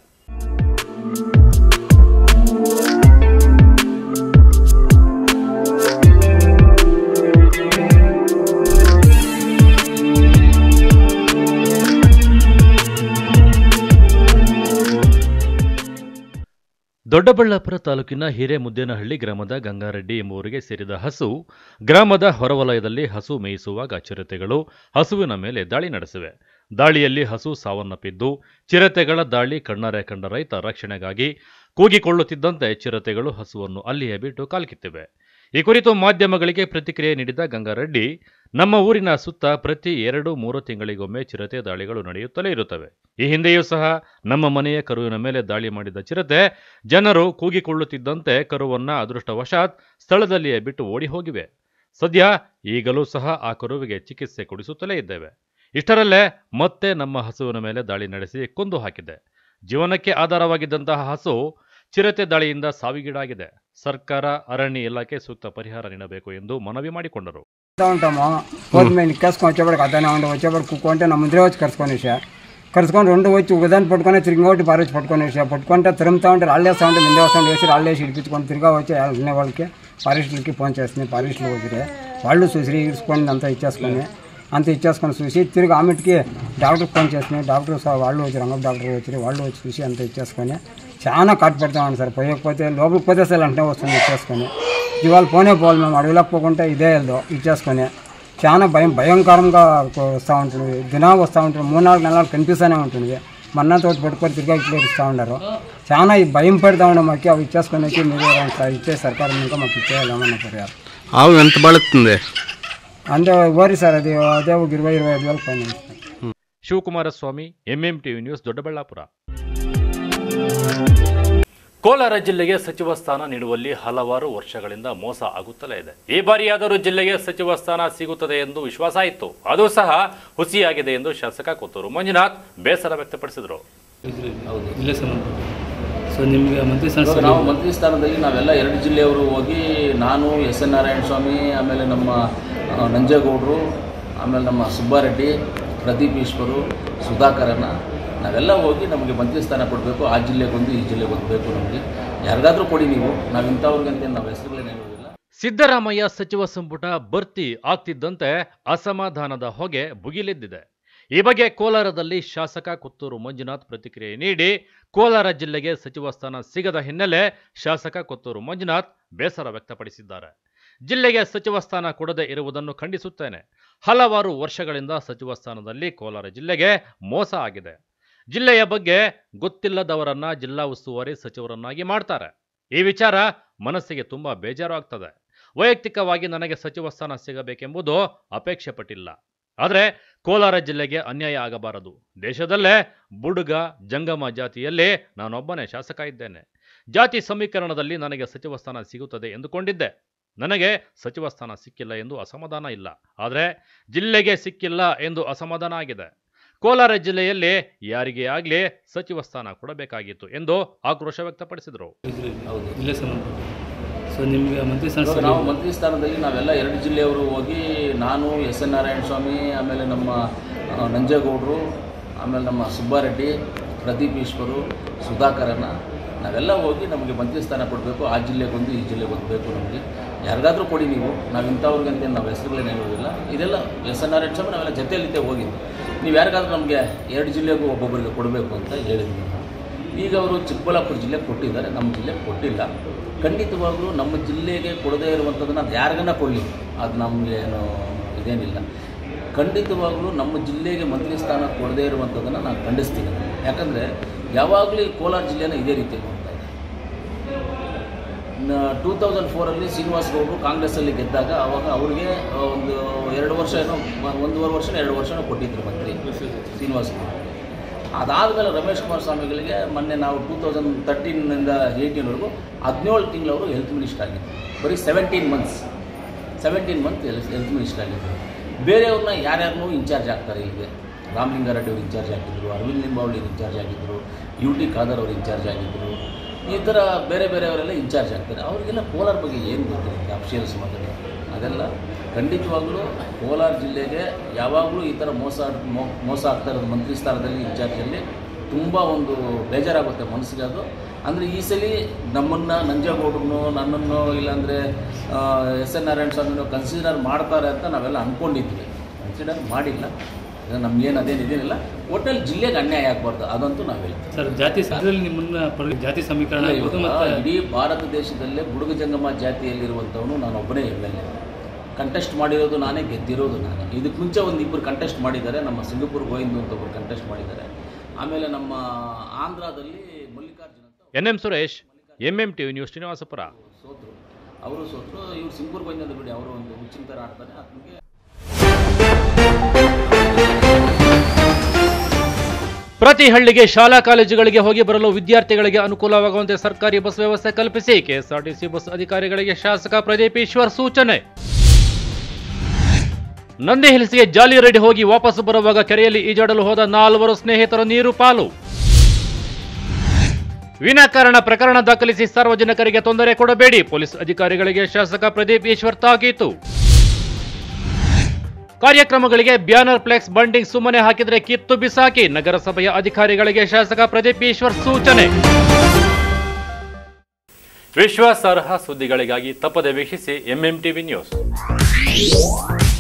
ದೊಡ್ಡಬಳ್ಳಾಪುರ ತಾಲೂಕಿನ ಹಿರೇಮುದ್ದೇನಹಳ್ಳಿ ಗ್ರಾಮದ ಗಂಗಾರೆಡ್ಡಿ ಎಂಬುವರಿಗೆ ಸೇರಿದ ಹಸು ಗ್ರಾಮದ ಹೊರವಲಯದಲ್ಲಿ ಹಸು ಮೇಯಿಸುವಾಗ ಚಿರತೆಗಳು ಹಸುವಿನ ಮೇಲೆ ದಾಳಿ ನಡೆಸಿವೆ ದಾಳಿಯಲ್ಲಿ ಹಸು ಸಾವನ್ನಪ್ಪಿದ್ದು ಚಿರತೆಗಳ ದಾಳಿ ಕಣ್ಣಾರೆ ಕಂಡ ರೈತ ರಕ್ಷಣೆಗಾಗಿ ಕೂಗಿಕೊಳ್ಳುತ್ತಿದ್ದಂತೆ ಚಿರತೆಗಳು ಹಸುವನ್ನು ಅಲ್ಲಿಯೇ ಬಿಟ್ಟು ಕಾಲ್ಕಿತ್ತಿವೆ ಈ ಕುರಿತು ಮಾಧ್ಯಮಗಳಿಗೆ ಪ್ರತಿಕ್ರಿಯೆ ನೀಡಿದ ಗಂಗಾರೆಡ್ಡಿ ನಮ್ಮ ಊರಿನ ಸುತ್ತ ಪ್ರತಿ ಎರಡು ಮೂರು ತಿಂಗಳಿಗೊಮ್ಮೆ ಚಿರತೆ ದಾಳಿಗಳು ನಡೆಯುತ್ತಲೇ ಇರುತ್ತವೆ ಈ ಹಿಂದೆಯೂ ಸಹ ನಮ್ಮ ಮನೆಯ ಕರುವಿನ ಮೇಲೆ ದಾಳಿ ಮಾಡಿದ ಚಿರತೆ ಜನರು ಕೂಗಿಕೊಳ್ಳುತ್ತಿದ್ದಂತೆ ಕರುವನ್ನ ಅದೃಷ್ಟವಶಾತ್ ಸ್ಥಳದಲ್ಲಿಯೇ ಬಿಟ್ಟು ಓಡಿ ಹೋಗಿವೆ ಸದ್ಯ ಈಗಲೂ ಸಹ ಆ ಕರುವಿಗೆ ಚಿಕಿತ್ಸೆ ಕೊಡಿಸುತ್ತಲೇ ಇದ್ದೇವೆ ಇಷ್ಟರಲ್ಲೇ ಮತ್ತೆ ನಮ್ಮ ಹಸುವಿನ ಮೇಲೆ ದಾಳಿ ನಡೆಸಿ ಕೊಂದು ಹಾಕಿದೆ ಜೀವನಕ್ಕೆ ಆಧಾರವಾಗಿದ್ದಂತಹ ಹಸು ಚಿರತೆ ದಾಳಿಯಿಂದ ಸಾವಿಗೀಡಾಗಿದೆ ಸರ್ಕಾರ ಅರಣ್ಯ ಇಲಾಖೆ ಸೂಕ್ತ ಪರಿಹಾರ ನೀಡಬೇಕು ಎಂದು ಮನವಿ ಮಾಡಿಕೊಂಡರು ఉంటాము పోతుమే నిక్కేసుకొని వచ్చేప్పటికి అతనే ఉండి వచ్చేప్పటికి కుక్కుంటే నా ముందరే వచ్చి కరుచుకొని వేసా కరుచుకొని రెండు వచ్చి ఒకదాన్ని పట్టుకొని తిరిగి ఇంకోటి పారేసి పట్టుకొని వేసా పట్టుకుంటే తిరుగుతూ ఉంటే రాళ్ళేస్తా ఉంటే ముందే వస్తా ఉంటే వేసి రాళ్ళేసి ఇడిపించుకొని తిరిగా వచ్చి వెళ్ళిన వాళ్ళకి ఫారెస్ట్లకి ఫోన్ చేస్తుంది ఫారెస్ట్లు వచ్చిరే వాళ్ళు చూసి ఇడుచుకొని అంతా ఇచ్చేసుకొని అంత ఇచ్చేసుకొని చూసి తిరిగి ఆమెటికి డాక్టర్కి ఫోన్ చేస్తున్నాయి డాక్టర్ సార్ వాళ్ళు వచ్చి రంగం డాక్టర్ వచ్చి వాళ్ళు వచ్చి చూసి అంత ఇచ్చేసుకొని చాలా కట్టు పెడతామండి సార్ పోయకపోతే లోపలికి పోతే సార్ వెంటనే వస్తుంది ఇచ్చేసుకొని ఇవాళ పోనే పోవాలి మేము అడవిలోకి పోకుంటే ఇదే వెళ్దాం ఇచ్చేసుకొని చాలా భయం భయంకరంగా వస్తూ ఉంటుంది దినా వస్తూ ఉంటుంది మూడు నాలుగు నెలలు కనిపిస్తూనే ఉంటుంది మన్నతో పట్టుకొని తిరిగి ఇట్లా ఇస్తూ ఉన్నారు చాలా ఈ భయం పెడతా ఉండే మాకు అవి ఇచ్చేసుకొని వచ్చి మీరు ఇచ్చే సర్కారు ఇంకా మాకు ఇచ్చేయాలమన్న పరిహారం ఆవు ఎంత బలుతుంది అంటే ఓరి సార్ అది అదే ఒక ఇరవై ఇరవై ఐదు వేలు పైన Shivakumaraswamy MM TV news Doddaballapur Kolar ಜಿಲ್ಲೆಗೆ ಸಚಿವ ಸ್ಥಾನ ನೀಡುವಲ್ಲಿ ಹಲವಾರು ವರ್ಷಗಳಿಂದ ಮೋಸ ಆಗುತ್ತಲೇ ಇದೆ ಈ ಬಾರಿಯಾದರೂ ಜಿಲ್ಲೆಗೆ ಸಚಿವ ಸ್ಥಾನ ಸಿಗುತ್ತದೆ ಎಂದು ವಿಶ್ವಾಸ ಇತ್ತು ಅದು ಸಹ ಹುಸಿಯಾಗಿದೆ ಎಂದು ಶಾಸಕ ಕೊತ್ತೂರು ಮಂಜುನಾಥ್ ಬೇಸರ ವ್ಯಕ್ತಪಡಿಸಿದರು ಹೌದು ಇಲ್ಲೇ ಸರ್ ಸೊ ನಿಮಗೆ ಮಂತ್ರಿ ಸ್ಥಾನ ಇವಾಗ ನಾವು ಮಂತ್ರಿ ಸ್ಥಾನದಲ್ಲಿ ನಾವೆಲ್ಲ ಎರಡು ಜಿಲ್ಲೆಯವರು ಹೋಗಿ ನಾನು ಎಸ್ ಎನ್ ನಾರಾಯಣ ಸ್ವಾಮಿ ಆಮೇಲೆ ನಮ್ಮ ಆ, ನಂಜೇಗೌಡರು ಆಮೇಲೆ ನಮ್ಮ ಸುಬ್ಬಾರೆಡ್ಡಿ ಪ್ರದೀಪ್ ಈಶ್ವರು ಸುಧಾಕರನ ನಾವೆಲ್ಲ ಹೋಗಿ ನಮಗೆ ಮಂತ್ರಿ ಸ್ಥಾನ ಕೊಡಬೇಕು ಆ ಜಿಲ್ಲೆಗೊಂದು ಈ ಜಿಲ್ಲೆಗೊಂದು ಬೇಕು ನಮಗೆ ಯಾರಿಗಾದ್ರೂ ಕೊಡಿ ನೀವು ನಾವು ಇಂಥವ್ರಿಗಂತ ನಾವು ಹೆಸರುಗಳೇನು ಹೇಳೋದಿಲ್ಲ ಸಿದ್ದರಾಮಯ್ಯ ಸಚಿವ ಸಂಪುಟ ಭರ್ತಿ ಆಗ್ತಿದ್ದಂತೆ ಅಸಮಾಧಾನದ ಹೊಗೆ ಭುಗಿಲೆದ್ದಿದೆ ಈ ಬಗ್ಗೆ ಕೋಲಾರದಲ್ಲಿ ಶಾಸಕ ಕೊತ್ತೂರು ಮಂಜುನಾಥ್ ಪ್ರತಿಕ್ರಿಯೆ ನೀಡಿ ಕೋಲಾರ ಜಿಲ್ಲೆಗೆ ಸಚಿವ ಸ್ಥಾನ ಸಿಗದ ಹಿನ್ನೆಲೆ ಶಾಸಕ ಕೊತ್ತೂರು ಮಂಜುನಾಥ್ ಬೇಸರ ವ್ಯಕ್ತಪಡಿಸಿದ್ದಾರೆ ಜಿಲ್ಲೆಗೆ ಸಚಿವ ಸ್ಥಾನ ಕೊಡದೇ ಇರುವುದನ್ನು ಖಂಡಿಸುತ್ತೇನೆ ಹಲವಾರು ವರ್ಷಗಳಿಂದ ಸಚಿವ ಸ್ಥಾನದಲ್ಲಿ ಕೋಲಾರ ಜಿಲ್ಲೆಗೆ ಮೋಸ ಆಗಿದೆ ಜಿಲ್ಲೆಯ ಬಗ್ಗೆ ಗೊತ್ತಿಲ್ಲದವರನ್ನ ಜಿಲ್ಲಾ ಉಸ್ತುವಾರಿ ಸಚಿವರನ್ನಾಗಿ ಮಾಡ್ತಾರೆ ಈ ವಿಚಾರ ಮನಸ್ಸಿಗೆ ತುಂಬಾ ಬೇಜಾರು ಆಗ್ತದೆ ವೈಯಕ್ತಿಕವಾಗಿ ನನಗೆ ಸಚಿವ ಸ್ಥಾನ ಸಿಗಬೇಕೆಂಬುದು ಅಪೇಕ್ಷೆ ಪಟ್ಟಿಲ್ಲ ಆದರೆ ಕೋಲಾರ ಜಿಲ್ಲೆಗೆ ಅನ್ಯಾಯ ಆಗಬಾರದು ದೇಶದಲ್ಲೇ ಬುಡುಗ ಜಂಗಮ ಜಾತಿಯಲ್ಲಿ ನಾನೊಬ್ಬನೇ ಶಾಸಕ ಇದ್ದೇನೆ ಜಾತಿ ಸಮೀಕರಣದಲ್ಲಿ ನನಗೆ ಸಚಿವ ಸ್ಥಾನ ಸಿಗುತ್ತದೆ ಎಂದುಕೊಂಡಿದ್ದೆ ನನಗೆ ಸಚಿವ ಸ್ಥಾನ ಸಿಕ್ಕಿಲ್ಲ ಎಂದು ಅಸಮಾಧಾನ ಇಲ್ಲ ಆದರೆ ಜಿಲ್ಲೆಗೆ ಸಿಕ್ಕಿಲ್ಲ ಎಂದು ಅಸಮಾಧಾನ ಆಗಿದೆ ಕೋಲಾರ ಜಿಲ್ಲೆಯಲ್ಲಿ ಯಾರಿಗೇ ಆಗಲಿ ಸಚಿವ ಸ್ಥಾನ ಕೊಡಬೇಕಾಗಿತ್ತು ಎಂದು ಆಕ್ರೋಶ ವ್ಯಕ್ತಪಡಿಸಿದರು ಹೌದು ಇಲ್ಲೇ ಸರ್ ಸೊ ನಿಮಗೆ ಮಂತ್ರಿ ಸ್ಥಾನ ಇವಾಗ ನಾವು ಮಂತ್ರಿ ಸ್ಥಾನದಲ್ಲಿ ನಾವೆಲ್ಲ ಎರಡು ಜಿಲ್ಲೆಯವರು ಹೋಗಿ ನಾನು ಎಸ್ ಎನ್ ನಾರಾಯಣ ಸ್ವಾಮಿ ಆಮೇಲೆ ನಮ್ಮ ಆ, ನಂಜೇಗೌಡರು ಆಮೇಲೆ ನಮ್ಮ ಸುಬ್ಬಾರೆಡ್ಡಿ ಪ್ರದೀಪ್ ಈಶ್ವರು ಸುಧಾಕರನ ನಾವೆಲ್ಲ ಹೋಗಿ ನಮಗೆ ಮಂತ್ರಿ ಸ್ಥಾನ ಕೊಡಬೇಕು ಆ ಜಿಲ್ಲೆಗೊಂದು ಈ ಜಿಲ್ಲೆಗೊಂದು ಬೇಕು ನಮಗೆ ಯಾರಿಗಾದ್ರೂ ಕೊಡಿ ನೀವು ನಾವು ಇಂಥವ್ರಿಗಂತ ನಾವು ಹೆಸರುಗಳೇನು ಹೇಳೋದಿಲ್ಲ ಇದೆಲ್ಲ ಎಸ್ ಎನ್ ನಾರಾಯಣ ಸ್ವಾಮಿ ನಾವೆಲ್ಲ ಜೊತೆಯಲ್ಲಿದ್ದೇ ಹೋಗಿದ್ದು ನೀವು ಯಾರಿಗಾದ್ರೂ ನಮಗೆ ಎರಡು ಜಿಲ್ಲೆಗೂ ಒಬ್ಬೊಬ್ಬರಿಗೆ ಕೊಡಬೇಕು ಅಂತ ಹೇಳಿದ್ವಿ ನಾವು. ಈಗ ಅವರು ಚಿಕ್ಕಬಳ್ಳಾಪುರ ಜಿಲ್ಲೆಗೆ ಕೊಟ್ಟಿದ್ದಾರೆ ನಮ್ಮ ಜಿಲ್ಲೆಗೆ ಕೊಟ್ಟಿಲ್ಲ ಖಂಡಿತವಾಗ್ಲೂ ನಮ್ಮ ಜಿಲ್ಲೆಗೆ ಕೊಡದೇ ಇರುವಂಥದ್ದನ್ನು ಅದು ಯಾರಿಗನ್ನ ಕೊಡಲಿ ಅದು ನಮಗೆ ಏನು ಇದೇನಿಲ್ಲ ಖಂಡಿತವಾಗ್ಲೂ ನಮ್ಮ ಜಿಲ್ಲೆಗೆ ಮಂತ್ರಿ ಸ್ಥಾನ ಕೊಡದೇ ಇರುವಂಥದ್ದನ್ನು ನಾನು ಖಂಡಿಸ್ತೀನಿ ಯಾಕಂದರೆ ಯಾವಾಗಲೂ ಈ ಕೋಲಾರ ಜಿಲ್ಲೆನ ಇದೇ ರೀತಿ ನೋಡ್ತಾ ಇದೆ ಟೂ ತೌಸಂಡ್ ಫೋರಲ್ಲಿ ಶ್ರೀನಿವಾಸ್ ಗೌಡರು ಕಾಂಗ್ರೆಸ್ಸಲ್ಲಿ ಗೆದ್ದಾಗ ಅವಾಗ ಅವ್ರಿಗೆ ಒಂದು ಎರಡು ವರ್ಷ ಏನೋ ಮ- ಒಂದೂವರೆ ವರ್ಷ ಎರಡು ವರ್ಷನೋ ಕೊಟ್ಟಿದ್ರು ಮಂತ್ರಿ ಶ್ರೀನಿವಾಸ್ ಗೌಡರು ಅದಾದಮೇಲೆ ರಮೇಶ್ ಕುಮಾರ್ ಸ್ವಾಮಿಗಳಿಗೆ ಮೊನ್ನೆ ನಾವು ಟೂ ತೌಸಂಡ್ ತರ್ಟೀನಿಂದ ಏಯ್ಟೀನ್ವರೆಗೂ ಹದಿನೇಳು ತಿಂಗಳು ಅವರು ಹೆಲ್ತ್ ಮಿನಿಸ್ಟರ್ ಆಗಿದ್ದರು ಬರೀ seventeen months seventeen month health minister ಆಗಿದ್ದರು ಬೇರೆಯವ್ರನ್ನ ಯಾರ್ಯಾರನ್ನೂ ಇನ್ಚಾರ್ಜ್ ಆಗ್ತಾರೆ ಇಲ್ಲಿಗೆ ರಾಮಲಿಂಗಾರೆಡ್ಡಿ ಅವರು ಇನ್ಚಾರ್ಜ್ ಆಗಿದ್ದರು ಅರವಿಂದ್ ಲಿಂಬಾವಳಿ ಇನ್ಚಾರ್ಜ್ ಆಗಿದ್ದರು ಯು ಟಿ ಖಾದರ್ ಅವರು ಇನ್ಚಾರ್ಜ್ ಆಗಿದ್ದರು ಈ ಥರ ಬೇರೆ ಬೇರೆಯವರೆಲ್ಲ ಇನ್ಚಾರ್ಜ್ ಆಗ್ತಾರೆ ಅವರಿಗೆಲ್ಲ ಕೋಲಾರ ಬಗ್ಗೆ ಏನು ಗೊತ್ತಿರುತ್ತೆ ಅಫಿಷಿಯಲ್ಸ್ ಮಗನಿಗೆ ಅದೆಲ್ಲ ಖಂಡಿತವಾಗ್ಲೂ ಕೋಲಾರ ಜಿಲ್ಲೆಗೆ ಯಾವಾಗಲೂ ಈ ಥರ ಮೋಸ ಮೋ- ಮೋಸ ಆಗ್ತಾ ಇರೋದು ಮಂತ್ರಿ ಸ್ಥಾನದಲ್ಲಿ ಇನ್ಚಾರ್ಜಲ್ಲಿ ತುಂಬ ಒಂದು ಬೇಜಾರಾಗುತ್ತೆ ಮನಸ್ಸಿಗೆ ಅದು ಅಂದರೆ ಈ ಸಲ ನಮ್ಮನ್ನು ನಂಜೇಗೌಡ್ರನ್ನು ನನ್ನನ್ನು ಇಲ್ಲಾಂದರೆ ಎಸ್ ಎನ್ ನಾರಾಯಣ ಸ್ವಾಮಿನೂ ಕನ್ಸಿಡರ್ ಮಾಡ್ತಾರೆ ಅಂತ ನಾವೆಲ್ಲ ಅಂದ್ಕೊಂಡಿದ್ವಿ ಕನ್ಸಿಡರ್ ಮಾಡಿಲ್ಲ ಅದು ನಮ್ಗೇನು ಅದೇನು ಇದೇನಿಲ್ಲ ಒಟ್ಟಲ್ಲಿ ಜಿಲ್ಲೆಗೆ ಅನ್ಯಾಯ ಆಗಬಾರ್ದು ಅದಂತೂ ನಾವು ಹೇಳ್ತೀವಿ ಸರ್ ಜಾತಿ ಅದರಲ್ಲಿ ನಿಮ್ಮನ್ನ ಪರ- ಜಾತಿ ಸಮೀಕರಣ ಇರ್ಬೋದು ಇವಾಗ ಮತ್ತೆ ಇಡೀ ಭಾರತ ದೇಶದಲ್ಲೇ ಬುಡುಗ ಜಂಗಮ ಜಾತಿಯಲ್ಲಿರುವಂಥವನು ನಾನು ಒಬ್ಬನೇ ಎಮ್ ಎಲ್ ಎ ಕಂಟೆಸ್ಟ್ ಮಾಡಿರೋದು ನಾನೇ ಗೆದ್ದಿರೋದು ನಾನೇ ಇದಕ್ಕೆ ಮುಂಚೆ ಒಂದು ಇಬ್ಬರು ಕಂಟೆಸ್ಟ್ ಮಾಡಿದ್ದಾರೆ ನಮ್ಮ ಸಿಂಗಪುರ್ ಗೋವಿಂದು ಅಂತ ಒಬ್ಬರು ಕಂಟೆಸ್ಟ್ ಮಾಡಿದ್ದಾರೆ ಆಮೇಲೆ ನಮ್ಮ ಆಂಧ್ರದಲ್ಲಿ ಮಲ್ಲಿಕಾರ್ಜುನ್ ಅಂತ N M Suresh MM TV news Srinivaspur ಸೋತರು ಅವರು ಸೋತರು ಇವ್ರು ಸಿಂಗಪುರ್ ಗೋವಿಂದ ಅಂತ ಬಿಡಿ ಅವರು ಒಂದು ಹುಚ್ಚಿನ ಥರ ಆಡ್ತಾರೆ ಅದಕ್ಕೆ ಪ್ರತಿ ಹಳ್ಳಿಗೆ ಶಾಲಾ ಕಾಲೇಜುಗಳಿಗೆ ಹೋಗಿ ಬರಲು ವಿದ್ಯಾರ್ಥಿಗಳಿಗೆ ಅನುಕೂಲವಾಗುವಂತೆ ಸರ್ಕಾರಿ ಬಸ್ ವ್ಯವಸ್ಥೆ ಕಲ್ಪಿಸಿ ಕೆಎಸ್ಆರ್ಟಿಸಿ ಬಸ್ ಅಧಿಕಾರಿಗಳಿಗೆ ಶಾಸಕ ಪ್ರದೀಪ್ ಈಶ್ವರ್ ಸೂಚನೆ ನಂದಿ ಹಿಲ್ಸ್ಗೆ ಜಾಲಿ ರೆಡಿ ಹೋಗಿ ವಾಪಸ್ ಬರುವಾಗ ಕೆರೆಯಲ್ಲಿ ಈಜಾಡಲು ಹೋದ ನಾಲ್ವರು ಸ್ನೇಹಿತರ ನೀರು ಪಾಲು ವಿನಾಕಾರಣ ಪ್ರಕರಣ ದಾಖಲಿಸಿ ಸಾರ್ವಜನಿಕರಿಗೆ ತೊಂದರೆ ಕೊಡಬೇಡಿ ಪೊಲೀಸ್ ಅಧಿಕಾರಿಗಳಿಗೆ ಶಾಸಕ ಪ್ರದೀಪ್ ಈಶ್ವರ್ ತಾಕೀತು ಕಾರ್ಯಕ್ರಮಗಳಿಗೆ ಬ್ಯಾನರ್ ಫ್ಲೆಕ್ಸ್ ಬಂಡಿಂಗ್ ಸುಮ್ಮನೆ ಹಾಕಿದರೆ ಕಿತ್ತು ಬಿಸಾಕಿ ನಗರಸಭೆಯ ಅಧಿಕಾರಿಗಳಿಗೆ ಶಾಸಕ ಪ್ರದೀಪ್ ಈಶ್ವರ್ ಸೂಚನೆ ವಿಶ್ವಾಸಾರ್ಹ ಸುದ್ದಿಗಳಿಗಾಗಿ ತಪ್ಪದೆ ವೀಕ್ಷಿಸಿ ಎಂಎಂ ಟಿವಿ ನ್ಯೂಸ್